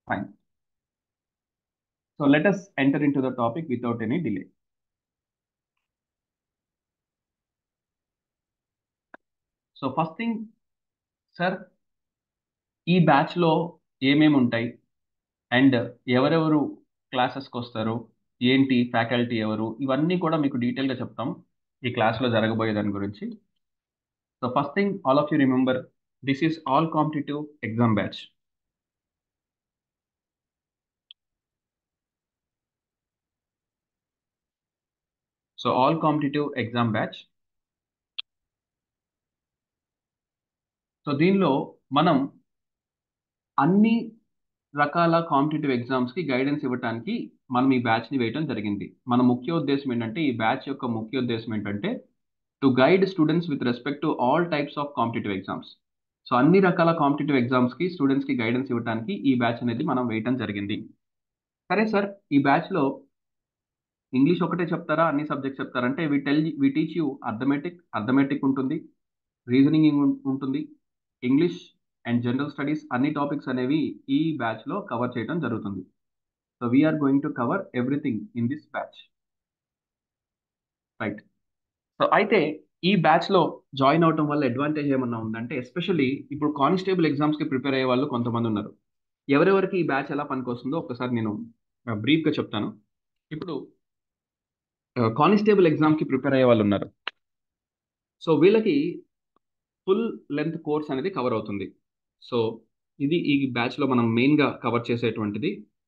Fine. So let us enter into the topic without any delay. So first thing sir ఈ బ్యాచ్లో ఏమేమి ఉంటాయి and ఎవరెవరు క్లాసెస్కి వస్తారు ఏంటి ఫ్యాకల్టీ ఎవరు ఇవన్నీ కూడా మీకు డీటెయిల్గా చెప్తాం ఈ క్లాస్లో జరగబోయే దాని గురించి so first thing all of you remember this is all competitive exam batch so all competitive exam batch so దీనిలో మనం అన్ని రకాల కాంపిటేటివ్ ఎగ్జామ్స్కి గైడెన్స్ ఇవ్వడానికి మనం ఈ బ్యాచ్ని వేయడం జరిగింది మన ముఖ్య ఉద్దేశం ఏంటంటే ఈ బ్యాచ్ యొక్క ముఖ్య ఉద్దేశం ఏంటంటే to guide students with respect to all types of competitive exams so అన్ని రకాల కాంపిటేటివ్ ఎగ్జామ్స్కి స్టూడెంట్స్కి గైడెన్స్ ఇవ్వడానికి ఈ బ్యాచ్ అనేది మనం వేయటం జరిగింది సరే సార్ ఈ బ్యాచ్లో ఇంగ్లీష్ ఒకటే చెప్తారా అన్ని సబ్జెక్ట్స్ చెప్తారంటే we tell we teach you arithmetic arithmetic ఉంటుంది రీజనింగ్ ఉంటుంది ఇంగ్లీష్ అండ్ జనరల్ స్టడీస్ అన్ని టాపిక్స్ అనేవి ఈ బ్యాచ్లో కవర్ చేయడం జరుగుతుంది so we are going to cover everything in this batch right so అయితే ఈ బ్యాచ్లో జాయిన్ అవటం వల్ల అడ్వాంటేజ్ ఏమన్నా ఉందంటే ఎస్పెషల్లీ ఇప్పుడు కానిస్టేబుల్ ఎగ్జామ్స్కి ప్రిపేర్ అయ్యే వాళ్ళు కొంతమంది ఉన్నారు ఎవరెవరికి ఈ బ్యాచ్ ఎలా పనికొస్తుందో ఒకసారి నేను బ్రీఫ్గా చెప్తాను ఇప్పుడు కానిస్టేబుల్ ఎగ్జామ్కి ప్రిపేర్ అయ్యే వాళ్ళు ఉన్నారు సో వీళ్ళకి ఫుల్ లెంత్ కోర్స్ అనేది కవర్ అవుతుంది సో ఇది ఈ బ్యాచ్లో మనం మెయిన్గా కవర్ చేసేటువంటిది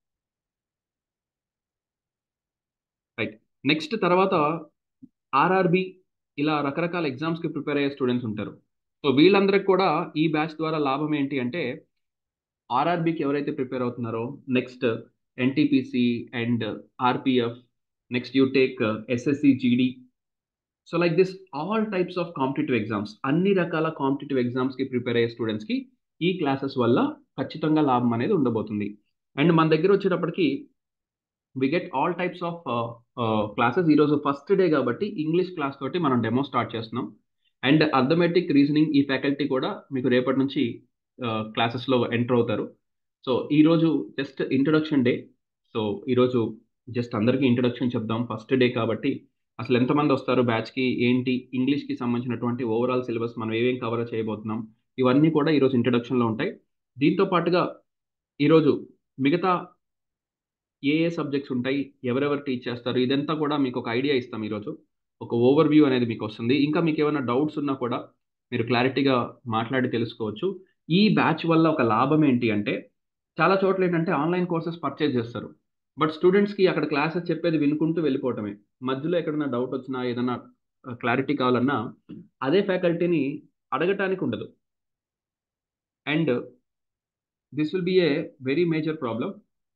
రైట్ నెక్స్ట్ తర్వాత ఆర్ఆర్బి ఇలా రకరకాల ఎగ్జామ్స్కి ప్రిపేర్ అయ్యే స్టూడెంట్స్ ఉంటారు సో వీళ్ళందరికి కూడా ఈ బ్యాచ్ ద్వారా లాభం ఏంటి అంటే ఆర్ఆర్బికి ఎవరైతే ప్రిపేర్ అవుతున్నారో next NTPC and RPF next you take SSC GD so like this all types of competitive exams అన్ని రకాల కాంపిటేటివ్ ఎగ్జామ్స్కి ప్రిపేర్ అయ్యే స్టూడెంట్స్కి ఈ క్లాసెస్ వల్ల ఖచ్చితంగా లాభం అనేది ఉండబోతుంది అండ్ మన దగ్గర వచ్చేటప్పటికి we get all types of classes ఈరోజు ఫస్ట్ డే కాబట్టి ఇంగ్లీష్ క్లాస్ తోటి మనం డెమో స్టార్ట్ చేస్తున్నాం అండ్ అర్థమెటిక్ రీజనింగ్ ఈ ఫ్యాకల్టీ కూడా మీకు రేపటి నుంచి క్లాసెస్లో ఎంటర్ అవుతారు సో ఈరోజు జస్ట్ ఇంట్రొడక్షన్ డే సో ఈరోజు జస్ట్ అందరికీ ఇంట్రొడక్షన్ చెప్దాం ఫస్ట్ డే కాబట్టి అసలు ఎంతమంది వస్తారు బ్యాచ్కి ఏంటి ఇంగ్లీష్కి సంబంధించినటువంటి ఓవరాల్ సిలబస్ మనం ఏమేం కవర్ చేయబోతున్నాం ఇవన్నీ కూడా ఈరోజు ఇంట్రొడక్షన్లో ఉంటాయి దీంతో పాటుగా ఈరోజు మిగతా ఏ ఏ సబ్జెక్ట్స్ ఉంటాయి ఎవరెవరు టీచ్ చేస్తారు ఇదంతా కూడా మీకు ఒక ఐడియా ఇస్తాం ఈరోజు ఒక ఓవర్ వ్యూ అనేది మీకు వస్తుంది ఇంకా మీకు ఏమైనా డౌట్స్ ఉన్నా కూడా మీరు క్లారిటీగా మాట్లాడి తెలుసుకోవచ్చు ఈ బ్యాచ్ వల్ల ఒక లాభం ఏంటి అంటే చాలా చోట్ల ఏంటంటే ఆన్లైన్ కోర్సెస్ పర్చేజ్ చేస్తారు బట్ స్టూడెంట్స్కి అక్కడ క్లాసెస్ చెప్పేది వినుకుంటూ వెళ్ళిపోవటమే మధ్యలో ఎక్కడైనా డౌట్ వచ్చినా ఏదైనా క్లారిటీ కావాలన్నా అదే ఫ్యాకల్టీని అడగటానికి ఉండదు and this will be a very major problem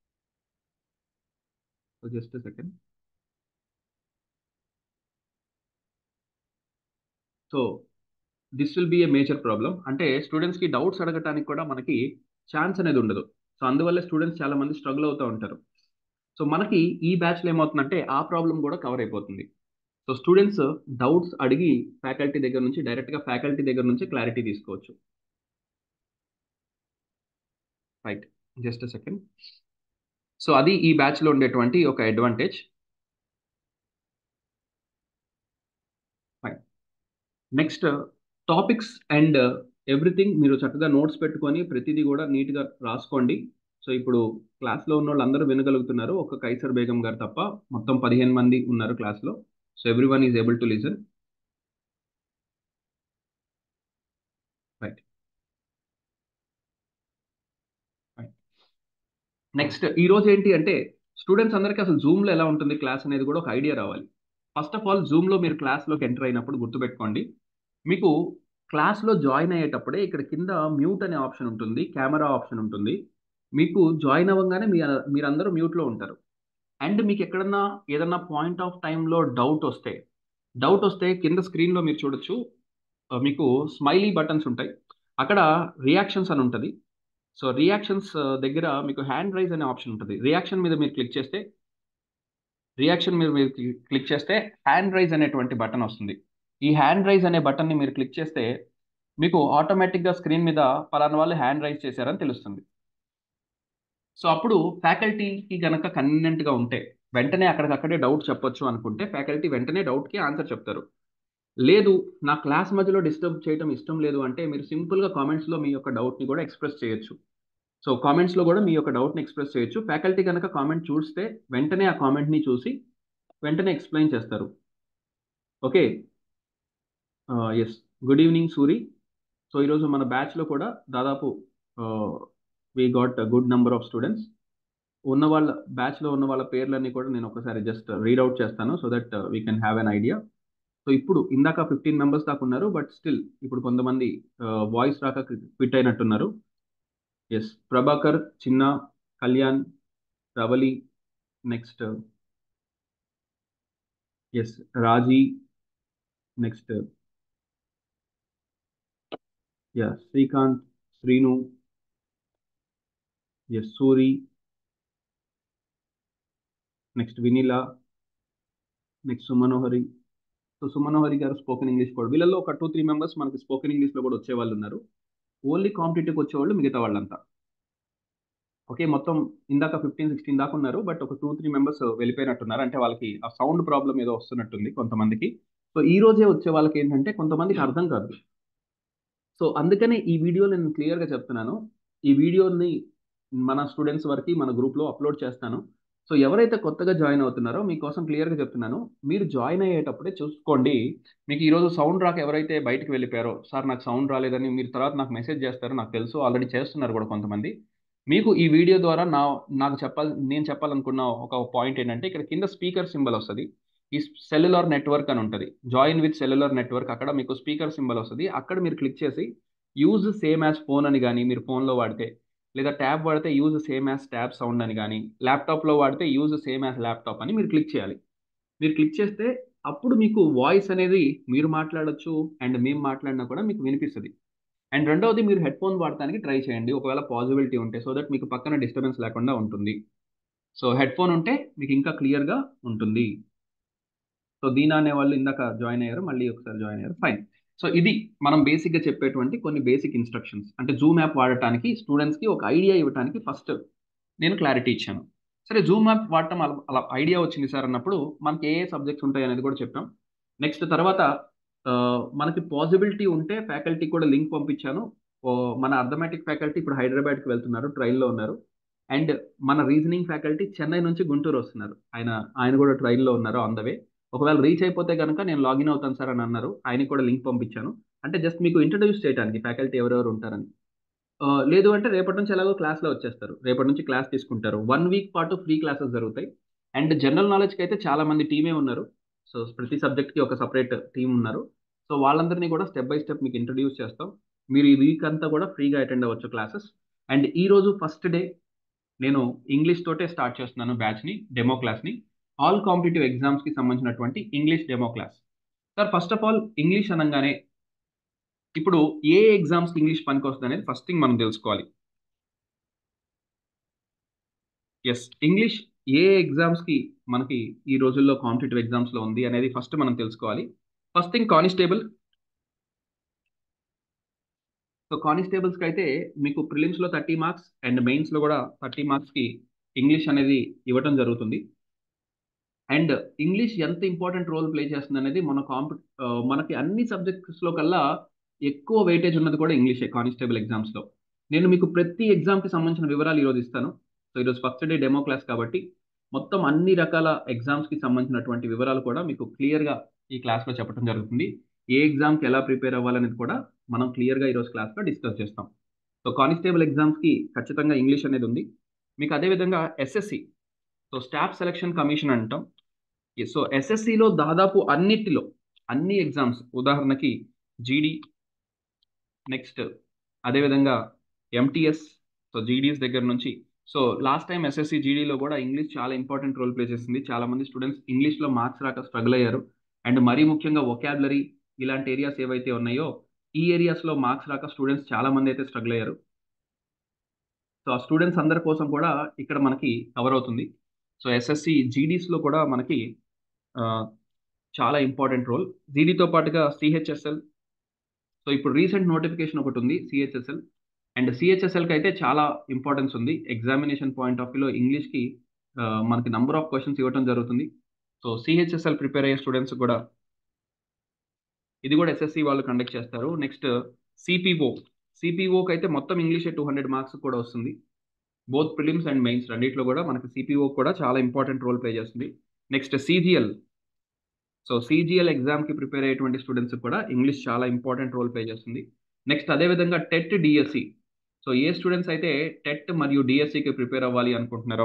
just second so this will be a major problem అంటే స్టూడెంట్స్కి డౌట్స్ అడగటానికి కూడా మనకి ఛాన్స్ అనేది ఉండదు సో అందువల్ల స్టూడెంట్స్ చాలా మంది స్ట్రగుల్ అవుతూ ఉంటారు సో మనకి ఈ బ్యాచ్లో ఏమవుతుందంటే ఆ ప్రాబ్లం కూడా కవర్ అయిపోతుంది సో స్టూడెంట్స్ డౌట్స్ అడిగి ఫ్యాకల్టీ దగ్గర నుంచి డైరెక్ట్గా ఫ్యాకల్టీ దగ్గర నుంచి క్లారిటీ తీసుకోవచ్చు రైట్ జస్ట్ సెకండ్ సో అది ఈ బ్యాచ్లో ఉండేటువంటి ఒక advantage next topics and everything మీరు చక్కగా నోట్స్ పెట్టుకొని ప్రతిదీ కూడా నీట్గా రాసుకోండి సో ఇప్పుడు క్లాస్లో ఉన్న వాళ్ళు అందరూ వినగలుగుతున్నారు ఒక కైసర్ బేగం గారు తప్ప మొత్తం పదిహేను మంది ఉన్నారు క్లాస్లో so everyone is able to listen right next ఈ రోజు ఏంటి అంటే స్టూడెంట్స్ అందరికీ అసలు జూమ్లో ఎలా ఉంటుంది క్లాస్ అనేది కూడా ఒక ఐడియా రావాలి ఫస్ట్ ఆఫ్ ఆల్ జూమ్లో మీరు క్లాస్లోకి ఎంటర్ అయినప్పుడు గుర్తుపెట్టుకోండి మీకు క్లాస్లో జాయిన్ అయ్యేటప్పుడే ఇక్కడ కింద మ్యూట్ అనే ఆప్షన్ ఉంటుంది కెమెరా ఆప్షన్ ఉంటుంది మీకు జాయిన్ అవ్వగానే మీ మీరందరూ మ్యూట్లో ఉంటారు అండ్ మీకు ఎక్కడన్నా ఏదన్నా పాయింట్ ఆఫ్ టైంలో డౌట్ వస్తే డౌట్ వస్తే కింద స్క్రీన్లో మీరు చూడొచ్చు మీకు స్మైలీ బటన్స్ ఉంటాయి అక్కడ రియాక్షన్స్ అని ఉంటుంది సో రియాక్షన్స్ దగ్గర మీకు హ్యాండ్ రైజ్ అనే ఆప్షన్ ఉంటుంది రియాక్షన్ మీద మీరు క్లిక్ చేస్తే రియాక్షన్ మీద మీరు క్లిక్ చేస్తే హ్యాండ్ రైజ్ అనేటువంటి బటన్ వస్తుంది ఈ హ్యాండ్ రైజ్ అనే బటన్ని మీరు క్లిక్ చేస్తే మీకు ఆటోమేటిక్గా స్క్రీన్ మీద పలానా వాళ్ళు హ్యాండ్ రైజ్ చేశారని తెలుస్తుంది సో అప్పుడు ఫ్యాకల్టీకి గనక కన్వీనియంట్గా ఉంటే వెంటనే అక్కడికక్కడే డౌట్ చెప్పొచ్చు అనుకుంటే ఫ్యాకల్టీ వెంటనే డౌట్కి ఆన్సర్ చెప్తారు లేదు నా క్లాస్ మధ్యలో డిస్టర్బ్ చేయడం ఇష్టం లేదు అంటే మీరు సింపుల్గా కామెంట్స్లో మీ యొక్క డౌట్ని కూడా ఎక్స్ప్రెస్ చేయొచ్చు సో కామెంట్స్లో కూడా మీ యొక్క డౌట్ని ఎక్స్ప్రెస్ చేయొచ్చు ఫ్యాకల్టీ కనుక కామెంట్ చూస్తే వెంటనే ఆ కామెంట్ని చూసి వెంటనే ఎక్స్ప్లెయిన్ చేస్తారు okay yes good evening Suri so ఈరోజు మన బ్యాచ్లో కూడా దాదాపు we got good number of students ఉన్న వాళ్ళ బ్యాచ్లో ఉన్న వాళ్ళ పేర్లన్నీ కూడా నేను ఒకసారి జస్ట్ రీడ్ అవుట్ చేస్తాను so that we can have an idea so ఇప్పుడు ఇందాక ఫిఫ్టీన్ మెంబర్స్ దాకా ఉన్నారు బట్ స్టిల్ ఇప్పుడు కొంతమంది వాయిస్ రాక క్విట్ అయినట్టున్నారు ఎస్ ప్రభాకర్ చిన్న Kalyan Ravali next yes Raji next yeah Srikanth Srinu yes Suri next Vinila next Sumanohari so Sumanohari గారు స్పోకెన్ ఇంగ్లీష్ కూడా వీళ్ళలో ఒక టూ త్రీ మెంబర్స్ మనకి స్పోకెన్ ఇంగ్లీష్లో కూడా వచ్చే వాళ్ళు ఉన్నారు ఓన్లీ కాంపిటేటివ్కి వచ్చేవాళ్ళు మిగతా వాళ్ళంతా ఓకే మొత్తం ఇందాక ఫిఫ్టీన్ సిక్స్టీన్ దాకా ఉన్నారు బట్ ఒక టూ త్రీ మెంబర్స్ వెళ్ళిపోయినట్టున్నారు అంటే వాళ్ళకి ఆ సౌండ్ ప్రాబ్లం ఏదో వస్తున్నట్టుంది కొంతమందికి సో ఈ రోజే వచ్చే వాళ్ళకి ఏంటంటే కొంతమందికి అర్థం కాదు సో అందుకనే ఈ వీడియో నేను క్లియర్గా చెప్తున్నాను ఈ వీడియోని మన స్టూడెంట్స్ వరకు మన గ్రూప్లో అప్లోడ్ చేస్తాను సో ఎవరైతే కొత్తగా జాయిన్ అవుతున్నారో మీకోసం క్లియర్గా చెప్తున్నాను మీరు జాయిన్ అయ్యేటప్పుడే చూసుకోండి మీకు ఈరోజు సౌండ్ రాక ఎవరైతే బయటకు వెళ్ళిపోయారో సార్ నాకు సౌండ్ రాలేదని మీరు తర్వాత నాకు మెసేజ్ చేస్తారు నాకు తెలుసు ఆల్రెడీ చేస్తున్నారు కూడా కొంతమంది మీకు ఈ వీడియో ద్వారా నా నాకు చెప్పాలి నేను చెప్పాలనుకున్న ఒక పాయింట్ ఏంటంటే ఇక్కడ కింద స్పీకర్ సింబల్ వస్తుంది ఈ సెల్యులార్ నెట్వర్క్ అని ఉంటుంది జాయిన్ విత్ సెల్యులార్ నెట్వర్క్ అక్కడ మీకు స్పీకర్ సింబల్ వస్తుంది అక్కడ మీరు క్లిక్ చేసి యూజ్ సేమ్ యాజ్ ఫోన్ అని కానీ మీరు ఫోన్లో వాడితే లేదా ట్యాబ్ వాడితే use same as tab sound అని కానీ ల్యాప్టాప్లో వాడితే యూజ్ సేమ్ యాజ్ ల్యాప్టాప్ అని మీరు క్లిక్ చేయాలి మీరు క్లిక్ చేస్తే అప్పుడు మీకు వాయిస్ అనేది మీరు మాట్లాడొచ్చు అండ్ మేము మాట్లాడినా కూడా మీకు వినిపిస్తుంది అండ్ రెండవది మీరు హెడ్ ఫోన్ వాడటానికి ట్రై చేయండి ఒకవేళ పాసిబిలిటీ ఉంటే సో దట్ మీకు పక్కన డిస్టర్బెన్స్ లేకుండా ఉంటుంది సో హెడ్ ఫోన్ ఉంటే మీకు ఇంకా క్లియర్గా ఉంటుంది సో దీనా అనే వాళ్ళు ఇందాక జాయిన్ అయ్యారు మళ్ళీ ఒకసారి జాయిన్ అయ్యారు ఫైన్ సో ఇది మనం బేసిక్గా చెప్పేటువంటి కొన్ని బేసిక్ ఇన్స్ట్రక్షన్స్ అంటే జూమ్ యాప్ వాడటానికి స్టూడెంట్స్కి ఒక ఐడియా ఇవ్వడానికి ఫస్ట్ నేను క్లారిటీ ఇచ్చాను సరే జూమ్ యాప్ వాడటం అలా అలా ఐడియా వచ్చింది సార్ అన్నప్పుడు మనకి ఏ ఏ సబ్జెక్ట్స్ ఉంటాయి అనేది కూడా చెప్పాం నెక్స్ట్ తర్వాత మనకి పాసిబిలిటీ ఉంటే ఫ్యాకల్టీ కూడా లింక్ పంపించాను మన అర్థమెటిక్ ఫ్యాకల్టీ ఇప్పుడు హైదరాబాద్కి వెళ్తున్నారు ట్రైన్లో ఉన్నారు అండ్ మన రీజనింగ్ ఫ్యాకల్టీ చెన్నై నుంచి గుంటూరు వస్తున్నారు ఆయన ఆయన కూడా ట్రైన్లో ఉన్నారు ఆన్ ద వే ఒకవేళ రీచ్ అయిపోతే కనుక నేను లాగిన్ అవుతాను సార్ అని అన్నారు ఆయనకి కూడా లింక్ పంపించాను అంటే జస్ట్ మీకు ఇంట్రడ్యూస్ చేయడానికి ఫ్యాకల్టీ ఎవరెవరు ఉంటారని లేదు అంటే రేపటి నుంచి ఎలాగో క్లాస్లో వచ్చేస్తారు రేపటి నుంచి క్లాస్ తీసుకుంటారు వన్ వీక్ పాటు ఫ్రీ క్లాసెస్ జరుగుతాయి అండ్ జనరల్ నాలెడ్జ్కి అయితే చాలా మంది టీమే ఉన్నారు సో ప్రతి సబ్జెక్ట్కి ఒక సపరేట్ టీం ఉన్నారు సో వాళ్ళందరినీ కూడా స్టెప్ బై స్టెప్ మీకు ఇంట్రడ్యూస్ చేస్తాం మీరు ఈ వీక్ అంతా కూడా ఫ్రీగా అటెండ్ అవ్వచ్చు క్లాసెస్ అండ్ ఈ రోజు ఫస్ట్ డే నేను ఇంగ్లీష్ తోటే స్టార్ట్ చేస్తున్నాను బ్యాచ్ని డెమో క్లాస్ని ఆల్ కాంపిటేటివ్ ఎగ్జామ్స్కి సంబంధించినటువంటి English demo class sir first of all English అనగానే ఇప్పుడు ఏ ఎగ్జామ్స్కి ఇంగ్లీష్ పనికి వస్తుంది అనేది ఫస్ట్ థింగ్ మనం తెలుసుకోవాలి ఎస్ ఇంగ్లీష్ ఏ ఎగ్జామ్స్కి మనకి ఈ రోజుల్లో కాంపిటేటివ్ ఎగ్జామ్స్లో ఉంది అనేది ఫస్ట్ మనం తెలుసుకోవాలి ఫస్ట్ థింగ్ కానిస్టేబుల్ సో కానిస్టేబుల్స్కి అయితే మీకు ప్రిలిమ్స్లో థర్టీ మార్క్స్ అండ్ మెయిన్స్లో కూడా థర్టీ మార్క్స్కి ఇంగ్లీష్ అనేది ఇవ్వటం జరుగుతుంది అండ్ ఇంగ్లీష్ ఎంత ఇంపార్టెంట్ రోల్ ప్లే చేస్తుంది అనేది మన కాంపి మనకి అన్ని సబ్జెక్ట్స్లో కల్లా ఎక్కువ వెయిటేజ్ ఉన్నది కూడా ఇంగ్లీషే కానిస్టేబుల్ ఎగ్జామ్స్లో నేను మీకు ప్రతి ఎగ్జామ్కి సంబంధించిన వివరాలు ఈరోజు ఇస్తాను సో ఈరోజు ఫస్ట్ డే డెమో క్లాస్ కాబట్టి మొత్తం అన్ని రకాల ఎగ్జామ్స్కి సంబంధించినటువంటి వివరాలు కూడా మీకు క్లియర్గా ఈ క్లాస్లో చెప్పడం జరుగుతుంది ఏ ఎగ్జామ్కి ఎలా ప్రిపేర్ అవ్వాలనేది కూడా మనం క్లియర్గా ఈరోజు క్లాస్లో డిస్కస్ చేస్తాం సో కానిస్టేబుల్ ఎగ్జామ్స్కి ఖచ్చితంగా ఇంగ్లీష్ అనేది ఉంది మీకు అదేవిధంగా SSC so staff selection commission అంటాం సో ఎస్ఎస్సిలో దాదాపు అన్నిటిలో అన్ని ఎగ్జామ్స్ ఉదాహరణకి జీడీ నెక్స్ట్ అదేవిధంగా ఎంటీఎస్ సో జీడీస్ దగ్గర నుంచి సో లాస్ట్ టైం ఎస్ఎస్సి జీడీలో కూడా ఇంగ్లీష్ చాలా ఇంపార్టెంట్ రోల్ ప్లే చేసింది చాలా మంది స్టూడెంట్స్ ఇంగ్లీష్లో మార్క్స్ రాక స్ట్రగుల్ అయ్యారు అండ్ మరీ ముఖ్యంగా ఒకాబులరీ ఇలాంటి ఏరియాస్ ఏవైతే ఉన్నాయో ఈ ఏరియాస్లో మార్క్స్ రాక స్టూడెంట్స్ చాలా మంది అయితే స్ట్రగుల్ అయ్యారు సో ఆ స్టూడెంట్స్ అందరి కోసం కూడా ఇక్కడ మనకి కవర్ అవుతుంది సో ఎస్ఎస్సి జీడీస్లో కూడా మనకి చాలా ఇంపార్టెంట్ రోల్ జీడీతో పాటుగా సిహెచ్ఎస్ఎల్ సో ఇప్పుడు రీసెంట్ నోటిఫికేషన్ ఒకటి ఉంది సిహెచ్ఎస్ఎల్ అండ్ సిహెచ్ఎస్ఎల్కి అయితే చాలా ఇంపార్టెన్స్ ఉంది ఎగ్జామినేషన్ పాయింట్ ఆఫ్ వ్యూలో ఇంగ్లీష్కి మనకి నంబర్ ఆఫ్ క్వశ్చన్స్ ఇవ్వడం జరుగుతుంది సో సిహెచ్ఎస్ఎల్ ప్రిపేర్ అయ్యే స్టూడెంట్స్ కూడా ఇది కూడా ఎస్ఎస్సి వాళ్ళు కండక్ట్ చేస్తారు నెక్స్ట్ సిపిఓ సిపిఓకి అయితే మొత్తం ఇంగ్లీష్ టూ హండ్రెడ్ మార్క్స్ కూడా వస్తుంది బోత్ ప్రిలిమ్స్ అండ్ మెయిన్స్ రెండిట్లో కూడా మనకి సిపిఓ కూడా చాలా ఇంపార్టెంట్ రోల్ ప్లే చేస్తుంది నెక్స్ట్ సిజిఎల్ సో సిజిఎల్ ఎగ్జామ్కి ప్రిపేర్ అయ్యేటువంటి స్టూడెంట్స్ కూడా ఇంగ్లీష్ చాలా ఇంపార్టెంట్ రోల్ ప్లే చేస్తుంది నెక్స్ట్ అదేవిధంగా టెట్ డిఎస్సి సో ఏ స్టూడెంట్స్ అయితే టెట్ మరియు డిఎస్సికి ప్రిపేర్ అవ్వాలి అనుకుంటున్నారో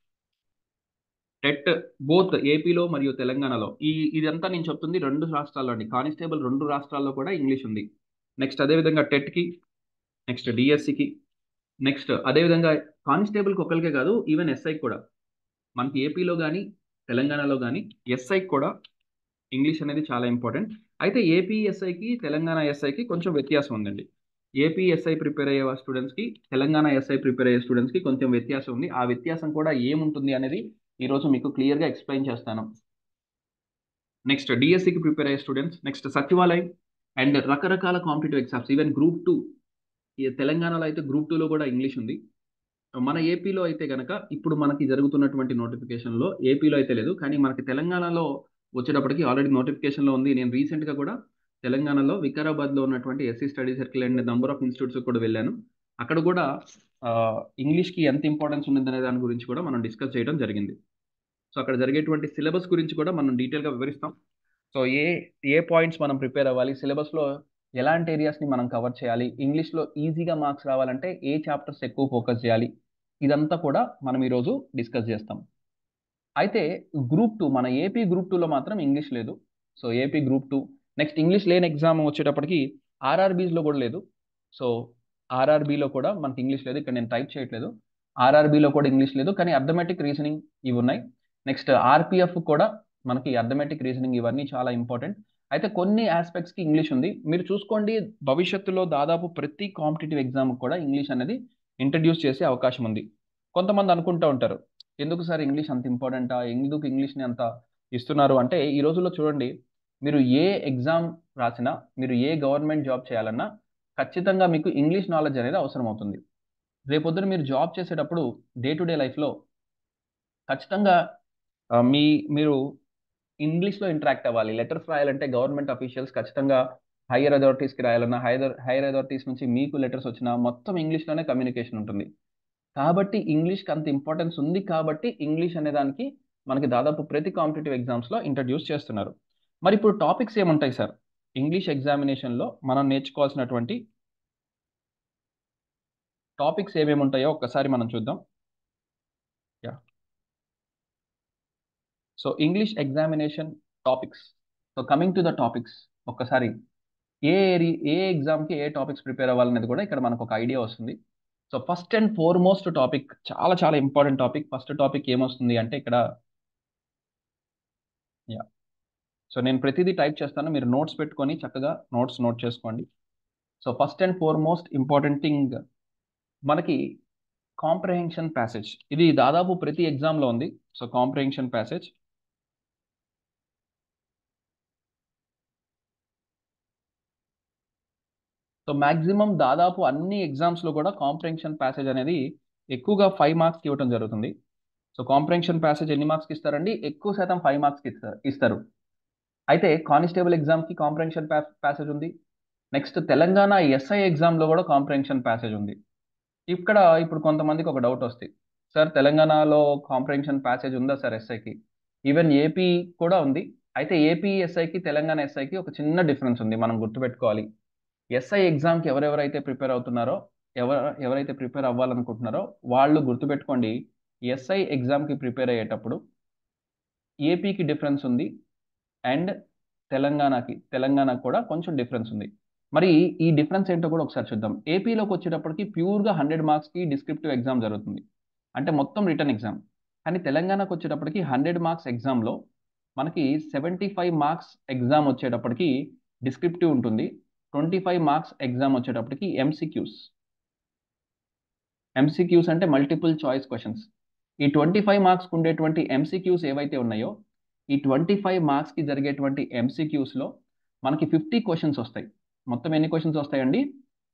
టెట్ బోత్ ఏపీలో మరియు తెలంగాణలో ఈ ఇదంతా నేను చెప్తుంది రెండు రాష్ట్రాల్లో అండి కానిస్టేబుల్ రెండు రాష్ట్రాల్లో కూడా ఇంగ్లీష్ ఉంది నెక్స్ట్ అదేవిధంగా టెట్కి నెక్స్ట్ డిఎస్సికి నెక్స్ట్ అదేవిధంగా కానిస్టేబుల్కి ఒకరికే కాదు ఈవెన్ ఎస్ఐకి కూడా మనకి ఏపీలో కానీ తెలంగాణలో కానీ ఎస్ఐకి కూడా ఇంగ్లీష్ అనేది చాలా ఇంపార్టెంట్ అయితే ఏపీ ఎస్ఐకి తెలంగాణ ఎస్ఐకి కొంచెం వ్యత్యాసం ఉందండి ఏపీ ఎస్ఐ ప్రిపేర్ అయ్యే స్టూడెంట్స్కి తెలంగాణ ఎస్ఐ ప్రిపేర్ అయ్యే స్టూడెంట్స్కి కొంచెం వ్యత్యాసం ఉంది ఆ వ్యత్యాసం కూడా ఏముంటుంది అనేది ఈరోజు మీకు క్లియర్గా ఎక్స్ప్లెయిన్ చేస్తాను నెక్స్ట్ డిఎస్సికి ప్రిపేర్ అయ్యే స్టూడెంట్స్ నెక్స్ట్ సచివాలయం అండ్ రకరకాల competitive exams even group two తెలంగాణలో అయితే గ్రూప్ టూలో కూడా ఇంగ్లీష్ ఉంది మన ఏపీలో అయితే కనుక ఇప్పుడు మనకి జరుగుతున్నటువంటి నోటిఫికేషన్లో ఏపీలో అయితే లేదు కానీ మనకి తెలంగాణలో వచ్చేటప్పటికి ఆల్రెడీ నోటిఫికేషన్లో ఉంది నేను రీసెంట్గా కూడా తెలంగాణలో వికారాబాద్లో ఉన్నటువంటి SC study circle and number of institutes కూడా వెళ్ళాను అక్కడ కూడా ఇంగ్లీష్కి ఎంత ఇంపార్టెన్స్ ఉందనే దాని గురించి కూడా మనం డిస్కస్ చేయడం జరిగింది సో అక్కడ జరిగేటువంటి సిలబస్ గురించి కూడా మనం డీటెయిల్గా వివరిస్తాం సో ఏ ఏ పాయింట్స్ మనం ప్రిపేర్ అవ్వాలి సిలబస్లో ఎలాంటి ఏరియాస్ని మనం కవర్ చేయాలి ఇంగ్లీష్లో ఈజీగా మార్క్స్ రావాలంటే ఏ చాప్టర్స్ ఎక్కువ ఫోకస్ చేయాలి ఇదంతా కూడా మనం ఈరోజు డిస్కస్ చేస్తాం అయితే గ్రూప్ టూ మన ఏపీ గ్రూప్ టూలో మాత్రం ఇంగ్లీష్ లేదు so AP group two next English లేని ఎగ్జామ్ వచ్చేటప్పటికి ఆర్ఆర్బీస్లో కూడా లేదు సో ఆర్ఆర్బీలో కూడా మనకి ఇంగ్లీష్ లేదు ఇక్కడ నేను టైప్ చేయట్లేదు ఆర్ఆర్బీలో కూడా ఇంగ్లీష్ లేదు కానీ అర్థమెటిక్ రీజనింగ్ ఇవి ఉన్నాయి నెక్స్ట్ ఆర్పిఎఫ్ కూడా మనకి అర్థమెటిక్ రీజనింగ్ ఇవన్నీ చాలా ఇంపార్టెంట్ అయితే కొన్ని ఆస్పెక్ట్స్కి ఇంగ్లీష్ ఉంది మీరు చూసుకోండి భవిష్యత్తులో దాదాపు ప్రతి కాంపిటేటివ్ ఎగ్జామ్ కూడా ఇంగ్లీష్ అనేది ఇంట్రడ్యూస్ చేసే అవకాశం ఉంది కొంతమంది అనుకుంటూ ఉంటారు ఎందుకు సార్ ఇంగ్లీష్ అంత ఇంపార్టెంటా ఎందుకు ఇంగ్లీష్ని అంత ఇస్తున్నారు అంటే ఈ రోజుల్లో చూడండి మీరు ఏ ఎగ్జామ్ రాసినా మీరు ఏ గవర్నమెంట్ జాబ్ చేయాలన్నా ఖచ్చితంగా మీకు ఇంగ్లీష్ నాలెడ్జ్ అనేది అవసరం అవుతుంది రేపొద్దున మీరు జాబ్ చేసేటప్పుడు డే టు డే లైఫ్లో ఖచ్చితంగా మీ మీరు ఇంగ్లీష్లో ఇంటరాక్ట్ అవ్వాలి లెటర్స్ రాయాలంటే గవర్నమెంట్ అఫీషియల్స్ ఖచ్చితంగా హైయర్ అథారిటీస్కి రాయాలన్నా హైయర్ హైయర్ అథారిటీస్ నుంచి మీకు లెటర్స్ వచ్చినా మొత్తం ఇంగ్లీష్లోనే కమ్యూనికేషన్ ఉంటుంది కాబట్టి ఇంగ్లీష్కి అంత ఇంపార్టెన్స్ ఉంది కాబట్టి ఇంగ్లీష్ అనే దానికి మనకి దాదాపు ప్రతి కాంపిటేటివ్ ఎగ్జామ్స్లో ఇంట్రడ్యూస్ చేస్తున్నారు మరి ఇప్పుడు టాపిక్స్ ఏముంటాయి సార్ ఇంగ్లీష్ ఎగ్జామినేషన్లో మనం నేర్చుకోవాల్సినటువంటి టాపిక్స్ ఏమేమి ఉంటాయో ఒక్కసారి మనం చూద్దాం yeah so English examination topics so coming to the topics ఒక్కసారి ఏ ఏరి ఏ ఎగ్జామ్కి ఏ టాపిక్స్ ప్రిపేర్ అవ్వాలనేది కూడా ఇక్కడ మనకు ఒక ఐడియా వస్తుంది so first and foremost topic చాలా చాలా ఇంపార్టెంట్ టాపిక్ ఫస్ట్ టాపిక్ ఏమొస్తుంది అంటే ఇక్కడ యా సో నేను ప్రతిదీ టైప్ చేస్తాను మీరు నోట్స్ పెట్టుకొని చక్కగా నోట్స్ నోట్ చేసుకోండి so first and foremost important thing మనకి కాంప్రహెన్షన్ ప్యాసేజ్ ఇది దాదాపు ప్రతి ఎగ్జామ్లో ఉంది so comprehension passage so maximum దాదాపు అన్ని ఎగ్జామ్స్లో కూడా కాంప్రహెన్షన్ ప్యాసేజ్ అనేది ఎక్కువగా ఫైవ్ మార్క్స్కి ఇవ్వడం జరుగుతుంది సో కాంప్రహెన్షన్ ప్యాసేజ్ ఎన్ని మార్క్స్కి ఇస్తారండి ఎక్కువ శాతం ఫైవ్ మార్క్స్కి ఇస్తారు ఇస్తారు అయితే కానిస్టేబుల్ ఎగ్జామ్కి కాంప్రహెన్షన్ ప్యాసేజ్ ఉంది నెక్స్ట్ తెలంగాణ ఎస్ఐ ఎగ్జామ్లో కూడా కాంప్రహెన్షన్ ప్యాసేజ్ ఉంది ఇక్కడ ఇప్పుడు కొంతమందికి ఒక డౌట్ వస్తుంది సార్ తెలంగాణలో కాంప్రహెన్షన్ ప్యాసేజ్ ఉందా సార్ ఎస్ఐకి ఈవెన్ ఏపీ కూడా ఉంది అయితే ఏపీ ఎస్ఐకి తెలంగాణ ఎస్ఐకి ఒక చిన్న డిఫరెన్స్ ఉంది మనం గుర్తుపెట్టుకోవాలి ఎస్ఐ ఎగ్జామ్కి ఎవరెవరైతే ప్రిపేర్ అవుతున్నారో ఎవర ఎవరైతే ప్రిపేర్ అవ్వాలనుకుంటున్నారో వాళ్ళు గుర్తుపెట్టుకోండి ఎస్ఐ ఎగ్జామ్కి ప్రిపేర్ అయ్యేటప్పుడు ఏపీకి డిఫరెన్స్ ఉంది అండ్ తెలంగాణకి తెలంగాణకు కూడా కొంచెం డిఫరెన్స్ ఉంది మరి ఈ డిఫరెన్స్ ఏంటో కూడా ఒకసారి చూద్దాం ఏపీలోకి వచ్చేటప్పటికి ప్యూర్గా హండ్రెడ్ మార్క్స్కి డిస్క్రిప్టివ్ ఎగ్జామ్ జరుగుతుంది అంటే మొత్తం రిటర్న్ ఎగ్జామ్ కానీ తెలంగాణకు వచ్చేటప్పటికి హండ్రెడ్ మార్క్స్ ఎగ్జామ్లో మనకి సెవెంటీ ఫైవ్ మార్క్స్ ఎగ్జామ్ వచ్చేటప్పటికి డిస్క్రిప్టివ్ ఉంటుంది ట్వంటీ ఫైవ్ మార్క్స్ ఎగ్జామ్ వచ్చేటప్పటికి ఎంసీక్యూస్ ఎంసీక్యూస్ అంటే మల్టిపుల్ చాయిస్ క్వశ్చన్స్ ఈ ట్వంటీ ఫైవ్ మార్క్స్కి ఉండేటువంటి ఎంసీక్యూస్ ఏవైతే ఉన్నాయో ఈ ట్వంటీ ఫైవ్ మార్క్స్కి జరిగేటువంటి ఎంసీక్యూస్లో మనకి ఫిఫ్టీ క్వశ్చన్స్ వస్తాయి మొత్తం ఎన్ని క్వశ్చన్స్ వస్తాయండి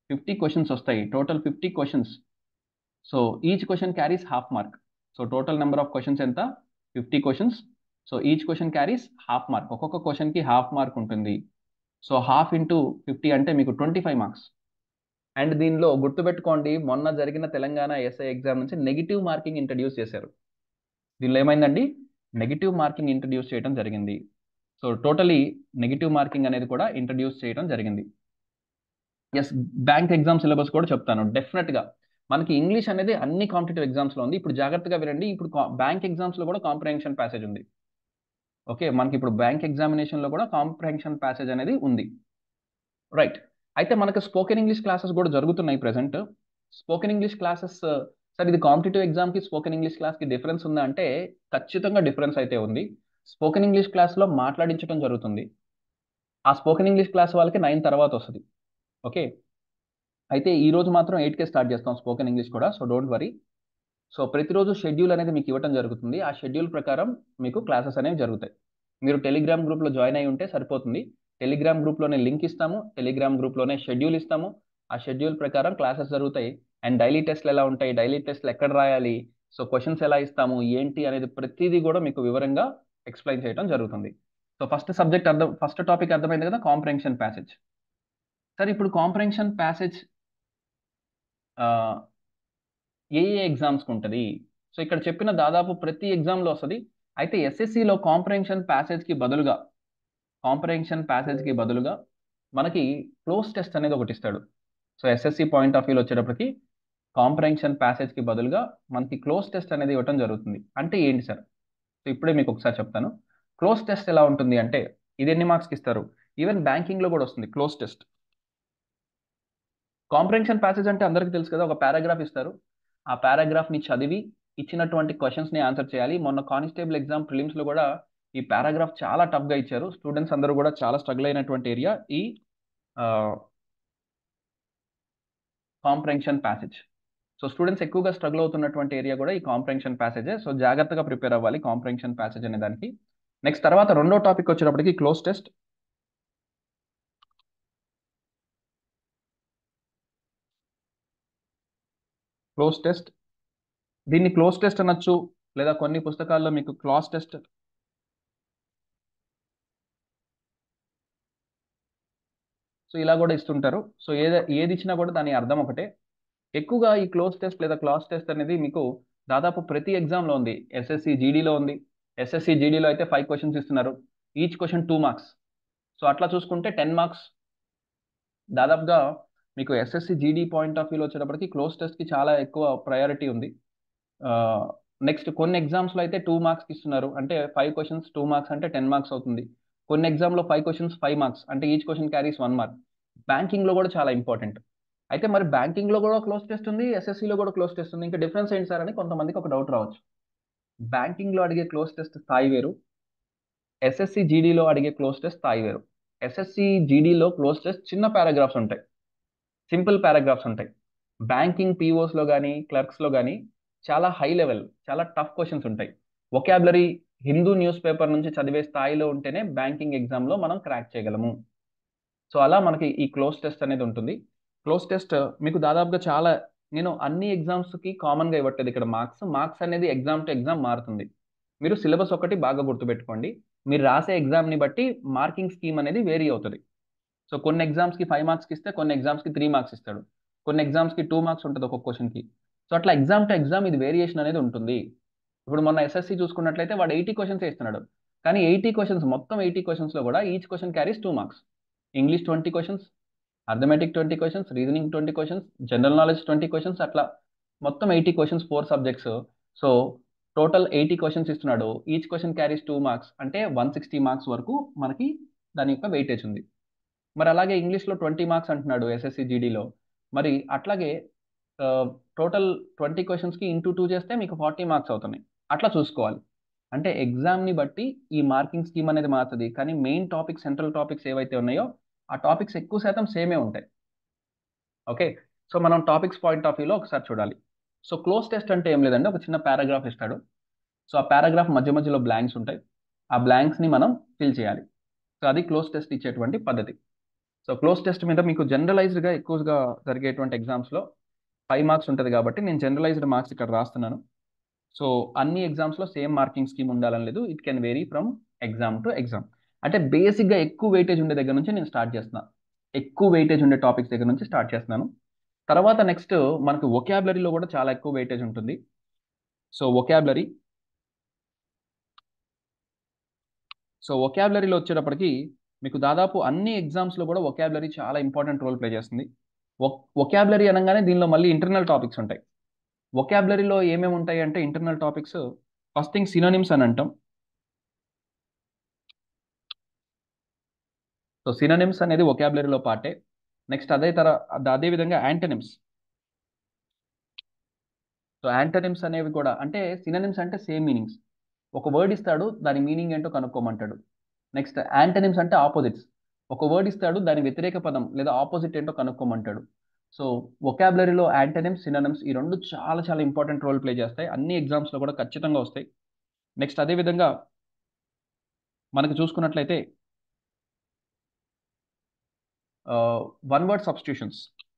ఫిఫ్టీ క్వశ్చన్స్ వస్తాయి total fifty questions so each question carries half mark so total number of questions ఎంత fifty questions so each question carries half mark ఒక్కొక్క క్వశ్చన్కి హాఫ్ మార్క్ ఉంటుంది సో హాఫ్ ఇంటూ ఫిఫ్టీ అంటే మీకు twenty five marks and దీనిలో గుర్తుపెట్టుకోండి మొన్న జరిగిన తెలంగాణ ఎస్ఐ ఎగ్జామ్ నుంచి నెగిటివ్ మార్కింగ్ ఇంట్రడ్యూస్ చేశారు దీనిలో ఏమైందండి నెగిటివ్ మార్కింగ్ ఇంట్రడ్యూస్ చేయడం జరిగింది సో టోటలీ నెగిటివ్ మార్కింగ్ అనేది కూడా ఇంట్రడ్యూస్ చేయడం జరిగింది ఎస్ బ్యాంక్ ఎగ్జామ్ సిలబస్ కూడా చెప్తాను డెఫినెట్గా మనకి ఇంగ్లీష్ అనేది అన్ని కాంపిటేటివ్ ఎగ్జామ్స్లో ఉంది ఇప్పుడు జాగ్రత్తగా వినండి ఇప్పుడు బ్యాంక్ ఎగ్జామ్స్లో కూడా కాంప్రహెన్షన్ ప్యాసేజ్ ఉంది ఓకే మనకి ఇప్పుడు బ్యాంక్ ఎగ్జామినేషన్లో కూడా కాంప్రహెన్షన్ ప్యాసేజ్ అనేది ఉంది రైట్ అయితే మనకు స్పోకెన్ ఇంగ్లీష్ క్లాసెస్ కూడా జరుగుతున్నాయి present spoken English classes sir ఇది కాంపిటేటివ్ ఎగ్జామ్కి స్పోకెన్ ఇంగ్లీష్ క్లాస్కి డిఫరెన్స్ ఉందా అంటే ఖచ్చితంగా డిఫరెన్స్ అయితే ఉంది స్పోకెన్ ఇంగ్లీష్ క్లాస్లో మాట్లాడించడం జరుగుతుంది ఆ స్పోకెన్ ఇంగ్లీష్ క్లాస్ వాళ్ళకి నైన్ తర్వాత వస్తుంది ఓకే అయితే ఈ రోజు మాత్రం ఎయిట్కే స్టార్ట్ చేస్తాం స్పోకెన్ ఇంగ్లీష్ కూడా సో డోంట్ వరీ సో ప్రతిరోజు షెడ్యూల్ అనేది మీకు ఇవ్వడం జరుగుతుంది ఆ షెడ్యూల్ ప్రకారం మీకు క్లాసెస్ అనేవి జరుగుతాయి మీరు టెలిగ్రామ్ గ్రూప్లో జాయిన్ అయి ఉంటే సరిపోతుంది టెలిగ్రామ్ గ్రూప్లోనే లింక్ ఇస్తాము టెలిగ్రామ్ గ్రూప్లోనే షెడ్యూల్ ఇస్తాము ఆ షెడ్యూల్ ప్రకారం క్లాసెస్ జరుగుతాయి అండ్ డైలీ టెస్ట్లు ఎలా ఉంటాయి డైలీ టెస్ట్లు ఎక్కడ రాయాలి సో క్వశ్చన్స్ ఎలా ఇస్తాము ఏంటి అనేది ప్రతిదీ కూడా మీకు వివరంగా ఎక్స్ప్లెయిన్ చేయడం జరుగుతుంది సో ఫస్ట్ సబ్జెక్ట్ అర్థం ఫస్ట్ టాపిక్ అర్థమైంది కదా కాంప్రహెన్షన్ ప్యాసేజ్ సార్ ఇప్పుడు కాంప్రహెన్షన్ ప్యాసేజ్ ఏ ఏ ఎగ్జామ్స్కి ఉంటుంది సో ఇక్కడ చెప్పిన దాదాపు ప్రతి ఎగ్జామ్లో వస్తుంది అయితే ఎస్ఎస్సిలో కాంప్రహెన్షన్ ప్యాసేజ్కి బదులుగా కాంప్రహెన్షన్ ప్యాసేజ్కి బదులుగా మనకి క్లోజ్ టెస్ట్ అనేది ఒకటి ఇస్తాడు సో ఎస్ఎస్సి పాయింట్ ఆఫ్ వ్యూలో వచ్చేటప్పటికి కాంప్రహెన్షన్ ప్యాసేజ్కి బదులుగా మనకి క్లోజ్ టెస్ట్ అనేది ఇవ్వడం జరుగుతుంది అంటే ఏంటి సార్ సో ఇప్పుడే మీకు ఒకసారి చెప్తాను క్లోజ్ టెస్ట్ ఎలా ఉంటుంది అంటే ఇది ఎన్ని మార్క్స్కి ఇస్తారు ఈవెన్ బ్యాంకింగ్లో కూడా వస్తుంది క్లోజ్ టెస్ట్ కాంప్రహెన్షన్ ప్యాసేజ్ అంటే అందరికీ తెలుసు కదా ఒక పారాగ్రాఫ్ ఇస్తారు ఆ పారాగ్రాఫ్ని చదివి ఇచ్చినటువంటి క్వశ్చన్స్ని ఆన్సర్ చేయాలి మొన్న కానిస్టేబుల్ ఎగ్జామ్ ప్రిలిమ్స్లో కూడా ఈ పారాగ్రాఫ్ చాలా టఫ్గా ఇచ్చారు స్టూడెంట్స్ అందరూ కూడా చాలా స్ట్రగుల్ అయినటువంటి ఏరియా ఈ కాంప్రహెన్షన్ ప్యాసేజ్ సో స్టూడెంట్స్ ఎక్కువగా స్ట్రగుల్ అవుతున్నటువంటి ఏరియా కూడా ఈ కాంప్రహెన్షన్ ప్యాసేజే సో జాగ్రత్తగా ప్రిపేర్ అవ్వాలి కాంప్రహెన్షన్ ప్యాసేజ్ అనే దానికి నెక్స్ట్ తర్వాత రెండో టాపిక్ వచ్చేటప్పటికి క్లోజ్ టెస్ట్ క్లోజ్ టెస్ట్ దీన్ని క్లోజ్ టెస్ట్ అనొచ్చు లేదా కొన్ని పుస్తకాల్లో మీకు క్లాస్ టెస్ట్ సో ఇలా కూడా ఇస్తుంటారు సో ఏది ఏది ఇచ్చినా కూడా దాని అర్థం ఒకటే ఎక్కువగా ఈ క్లోజ్ టెస్ట్ లేదా క్లాస్ టెస్ట్ అనేది మీకు దాదాపు ప్రతి ఎగ్జామ్లో ఉంది ఎస్ఎస్సి జీడీలో ఉంది ఎస్ఎస్సి జీడీలో అయితే ఫైవ్ క్వశ్చన్స్ ఇస్తున్నారు each question two marks so అట్లా చూసుకుంటే టెన్ మార్క్స్ దాదాపుగా మీకు ఎస్ఎస్సి జీడీ పాయింట్ ఆఫ్ వ్యూలో వచ్చేటప్పటికి క్లోజ్ టెస్ట్కి చాలా ఎక్కువ ప్రయారిటీ ఉంది నెక్స్ట్ కొన్ని ఎగ్జామ్స్లో అయితే టూ మార్క్స్కి ఇస్తున్నారు అంటే ఫైవ్ క్వశ్చన్స్ టూ మార్క్స్ అంటే టెన్ మార్క్స్ అవుతుంది కొన్ని ఎగ్జామ్లో ఫైవ్ క్వశ్చన్స్ ఫైవ్ మార్క్స్ అంటే each question carries one mark బ్యాంకింగ్లో కూడా చాలా ఇంపార్టెంట్ అయితే మరి బ్యాంకింగ్లో కూడా క్లోజ్ టెస్ట్ ఉంది ఎస్ఎస్సిలో కూడా క్లోజ్ టెస్ట్ ఉంది ఇంకా డిఫరెన్స్ ఏంటి సార్ అని కొంతమందికి ఒక డౌట్ రావచ్చు బ్యాంకింగ్లో అడిగే క్లోజ్ టెస్ట్ స్థాయి వేరు ఎస్ఎస్సి జీడీలో అడిగే క్లోజ్ టెస్ట్ స్థాయి వేరు ఎస్ఎస్సి జీడీలో క్లోజ్ టెస్ట్ చిన్న పారాగ్రాఫ్స్ ఉంటాయి సింపుల్ పారాగ్రాఫ్స్ ఉంటాయి బ్యాంకింగ్ పీఓస్లో కానీ క్లర్క్స్లో కానీ చాలా హై లెవెల్ చాలా టఫ్ క్వశ్చన్స్ ఉంటాయి ఒకాబులరీ హిందూ న్యూస్ పేపర్ నుంచి చదివే స్థాయిలో ఉంటేనే బ్యాంకింగ్ ఎగ్జామ్లో మనం క్రాక్ చేయగలము సో అలా మనకి ఈ క్లోజ్ టెస్ట్ అనేది ఉంటుంది క్లోజ్ టెస్ట్ మీకు దాదాపుగా చాలా నేను అన్ని ఎగ్జామ్స్కి కామన్గా ఇవ్వట్లేదు ఇక్కడ మార్క్స్ మార్క్స్ అనేది ఎగ్జామ్ టు ఎగ్జామ్ మారుతుంది మీరు సిలబస్ ఒకటి బాగా గుర్తుపెట్టుకోండి మీరు రాసే ఎగ్జామ్ని బట్టి మార్కింగ్ స్కీమ్ అనేది వేరీ అవుతుంది సో కొన్ని ఎగ్జామ్స్కి ఫైవ్ మార్క్స్కి ఇస్తే కొన్ని ఎగ్జామ్స్కి త్రీ మార్క్స్ ఇస్తాడు కొన్ని ఎగ్జామ్స్కి టూ మార్క్స్ ఉంటుంది ఒక్కొక్క క్వశ్చన్కి సో అట్లా ఎగ్జామ్ టు ఎగ్జామ్ ఇది వేరియేషన్ అనేది ఉంటుంది ఇప్పుడు మొన్న ఎస్ఎస్సి చూసుకున్నట్లయితే వాడు ఎయిటీ క్వశ్చన్స్ ఇస్తున్నాడు కానీ ఎయిటీ క్వశ్చన్స్ మొత్తం ఎయిటీ క్వశ్చన్స్లో కూడా each question carries two marks English twenty questions arithmetic twenty questions reasoning twenty questions general knowledge twenty questions అట్లా మొత్తం eighty questions four subjects so total eighty questions ఇస్తున్నాడు each question carries two marks అంటే one sixty marks వరకు మనకి దాని యొక్క weightage ఉంది మరి అలాగే ఇంగ్లీష్లో ట్వంటీ మార్క్స్ అంటున్నాడు ఎస్ఎస్సి జీడీలో మరి అట్లాగే టోటల్ ట్వంటీ క్వశ్చన్స్కి ఇంటూ టూ చేస్తే మీకు ఫార్టీ మార్క్స్ అవుతున్నాయి అట్లా చూసుకోవాలి అంటే ఎగ్జామ్ని బట్టి ఈ మార్కింగ్ స్కీమ్ అనేది మారుతుంది కానీ మెయిన్ టాపిక్ సెంట్రల్ టాపిక్స్ ఏవైతే ఉన్నాయో ఆ టాపిక్స్ ఎక్కువ శాతం సేమే ఉంటాయి ఓకే సో మనం టాపిక్స్ పాయింట్ ఆఫ్ వ్యూలో ఒకసారి చూడాలి సో క్లోజ్ టెస్ట్ అంటే ఏం లేదండి ఒక చిన్న పారాగ్రాఫ్ ఇస్తాడు సో ఆ పారాగ్రాఫ్ మధ్య మధ్యలో బ్లాంక్స్ ఉంటాయి ఆ బ్లాంక్స్ని మనం ఫిల్ చేయాలి సో అది క్లోజ్ టెస్ట్ ఇచ్చేటువంటి పద్ధతి సో క్లోజ్ టెస్ట్ మీద మీకు జనరలైజ్డ్గా ఎక్కువగా జరిగేటువంటి ఎగ్జామ్స్లో ఫైవ్ మార్క్స్ ఉంటుంది కాబట్టి నేను జనరలైజ్డ్ మార్క్స్ ఇక్కడ రాస్తున్నాను సో అన్ని ఎగ్జామ్స్లో సేమ్ మార్కింగ్ స్కీమ్ ఉండాలని లేదు it can vary from exam to exam అంటే బేసిక్గా ఎక్కువ వెయిటేజ్ ఉండే దగ్గర నుంచి నేను స్టార్ట్ చేస్తున్నాను ఎక్కువ వెయిటేజ్ ఉండే టాపిక్స్ దగ్గర నుంచి స్టార్ట్ చేస్తున్నాను తర్వాత నెక్స్ట్ మనకు ఒకాబులరీలో కూడా చాలా ఎక్కువ వెయిటేజ్ ఉంటుంది సో ఒకాబులరీ సో ఒకాబులరీలో వచ్చేటప్పటికి మీకు దాదాపు అన్ని ఎగ్జామ్స్లో కూడా ఒకాబులరీ చాలా ఇంపార్టెంట్ రోల్ ప్లే చేస్తుంది ఒకాబులరీ అనగానే దీనిలో మళ్ళీ ఇంటర్నల్ టాపిక్స్ ఉంటాయి ఒకాబులరీలో ఏమేమి ఉంటాయి అంటే internal topics first thing synonyms అని అంటాం సో సినోనిమ్స్ అనేది ఒకాబులరీలో పార్టే నెక్స్ట్ అదే తర అదే విధంగా యాంటనిమ్స్ సో యాంటనిమ్స్ అనేవి కూడా అంటే సినోనిమ్స్ అంటే సేమ్ మీనింగ్స్ ఒక వర్డ్ ఇస్తాడు దాని మీనింగ్ ఏంటో కనుక్కోమంటాడు నెక్స్ట్ యాంటనిమ్స్ అంటే ఆపోజిట్స్ ఒక వర్డ్ ఇస్తాడు దాని వ్యతిరేక పదం లేదా ఆపోజిట్ ఏంటో కనుక్కోమంటాడు సో ఒకాబులరీలో యాంటనిమ్స్ సినోనిమ్స్ ఈ రెండు చాలా చాలా ఇంపార్టెంట్ రోల్ ప్లే చేస్తాయి అన్ని ఎగ్జామ్స్లో కూడా ఖచ్చితంగా వస్తాయి నెక్స్ట్ అదే విధంగా మనకు చూసుకున్నట్లయితే one word substitutions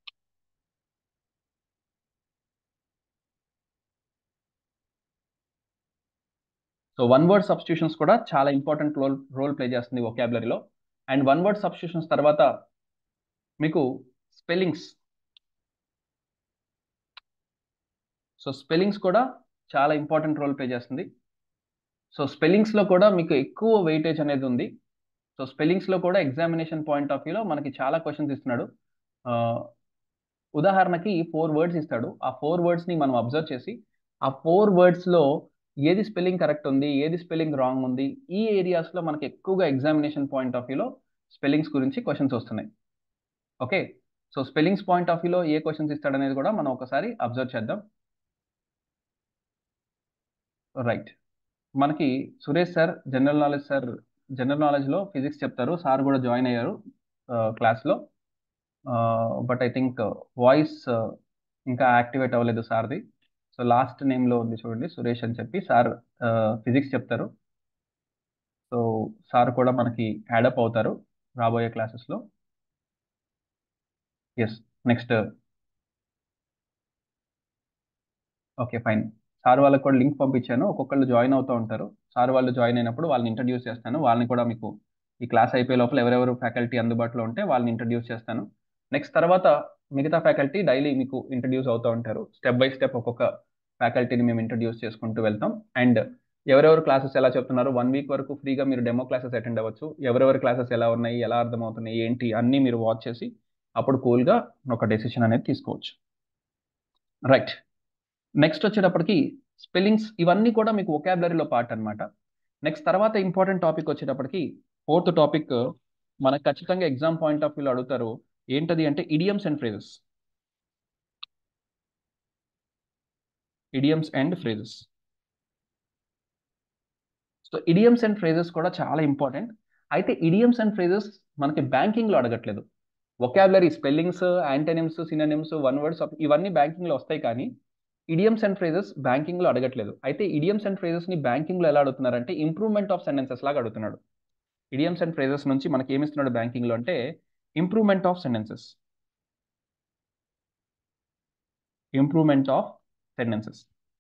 so one word substitutions కూడా చాలా ఇంపార్టెంట్ రోల్ రోల్ ప్లే చేస్తుంది ఒకాబులరీలో అండ్ వన్ వర్డ్ సబ్స్టిట్యూషన్స్ తర్వాత మీకు స్పెల్లింగ్స్ సో స్పెల్లింగ్స్ కూడా చాలా ఇంపార్టెంట్ రోల్ ప్లే చేస్తుంది సో స్పెల్లింగ్స్లో కూడా మీకు ఎక్కువ వెయిటేజ్ అనేది ఉంది సో స్పెల్లింగ్స్లో కూడా ఎగ్జామినేషన్ పాయింట్ ఆఫ్ వ్యూలో మనకి చాలా క్వశ్చన్స్ ఇస్తున్నాడు ఉదాహరణకి ఫోర్ వర్డ్స్ ఇస్తాడు ఆ ఫోర్ వర్డ్స్ని మనం అబ్జర్వ్ చేసి ఆ ఫోర్ వర్డ్స్లో ఏది స్పెల్లింగ్ కరెక్ట్ ఉంది ఏది స్పెల్లింగ్ రాంగ్ ఉంది ఈ ఏరియాస్లో మనకి ఎక్కువగా ఎగ్జామినేషన్ పాయింట్ ఆఫ్ వ్యూలో స్పెల్లింగ్స్ గురించి క్వశ్చన్స్ వస్తున్నాయి okay so spellings point of వ్యూలో ఏ క్వశ్చన్స్ ఇస్తాడనేది కూడా మనం ఒకసారి అబ్జర్వ్ చేద్దాం రైట్ మనకి Suresh sir general knowledge sir general నాలెడ్జ్లో ఫిజిక్స్ చెప్తారు సార్ కూడా జాయిన్ అయ్యారు క్లాస్లో బట్ ఐ థింక్ వాయిస్ ఇంకా యాక్టివేట్ అవ్వలేదు సార్ది సో లాస్ట్ నేమ్లో ఉంది చూడండి సురేష్ అని చెప్పి సార్ ఫిజిక్స్ చెప్తారు సో సార్ కూడా మనకి యాడప్ అవుతారు రాబోయే క్లాసెస్లో yes next okay fine sir వాళ్ళకి కూడా లింక్ పంపించాను ఒక్కొక్కళ్ళు జాయిన్ అవుతూ ఉంటారు సార్ వాళ్ళు జాయిన్ అయినప్పుడు వాళ్ళని ఇంట్రడ్యూస్ చేస్తాను వాళ్ళని కూడా మీకు ఈ క్లాస్ అయిపోయే లోపల ఎవరెవరు ఫ్యాకల్టీ అందుబాటులో ఉంటే వాళ్ళని ఇంట్రడ్యూస్ చేస్తాను నెక్స్ట్ తర్వాత మిగతా ఫ్యాకల్టీ డైలీ మీకు ఇంట్రడ్యూస్ అవుతూ ఉంటారు స్టెప్ బై స్టెప్ ఒక్కొక్క ఫ్యాకల్టీని మేము ఇంట్రడ్యూస్ చేసుకుంటూ వెళ్తాం అండ్ ఎవరెవరు క్లాసెస్ ఎలా చెప్తున్నారు వన్ వీక్ వరకు ఫ్రీగా మీరు డెమో క్లాసెస్ అటెండ్ అవ్వచ్చు ఎవరెవరి క్లాసెస్ ఎలా ఉన్నాయి ఎలా అర్థమవుతున్నాయి ఏంటి అన్నీ మీరు వాచ్ చేసి అప్పుడు కూల్గా ఒక డెసిషన్ అనేది తీసుకోవచ్చు రైట్ నెక్స్ట్ వచ్చేటప్పటికి స్పెల్లింగ్స్ ఇవన్నీ కూడా మీకు ఒకాబులరీలో పార్ట్ అనమాట నెక్స్ట్ తర్వాత ఇంపార్టెంట్ టాపిక్ వచ్చేటప్పటికి ఫోర్త్ టాపిక్ మనకు ఖచ్చితంగా ఎగ్జామ్ పాయింట్ ఆఫ్ వ్యూలో అడుగుతారు ఏంటది అంటే idioms and phrases idioms and phrases so idioms and phrases కూడా చాలా ఇంపార్టెంట్ అయితే ఇడియమ్స్ అండ్ ఫ్రేజెస్ మనకి బ్యాంకింగ్లో అడగట్లేదు vocabulary spellings antonyms synonyms one words ఇవన్నీ బ్యాంకింగ్లో వస్తాయి కానీ ఇడియమ్స్ అండ్ ఫ్రేజెస్ బ్యాంకింగ్లో అడగట్లేదు అయితే ఇడియమ్స్ అండ్ ఫ్రేజెస్ని బ్యాంకింగ్లో ఎలా అడుగుతున్నారంటే ఇంప్రూవ్మెంట్ ఆఫ్ సెంటెన్సెస్ లాగా అడుగుతున్నాడు ఇడియమ్స్ అండ్ ఫ్రేజెస్ నుంచి మనకి ఏమి ఇస్తున్నాడు బ్యాంకింగ్లో అంటే improvement of sentences improvement of sentences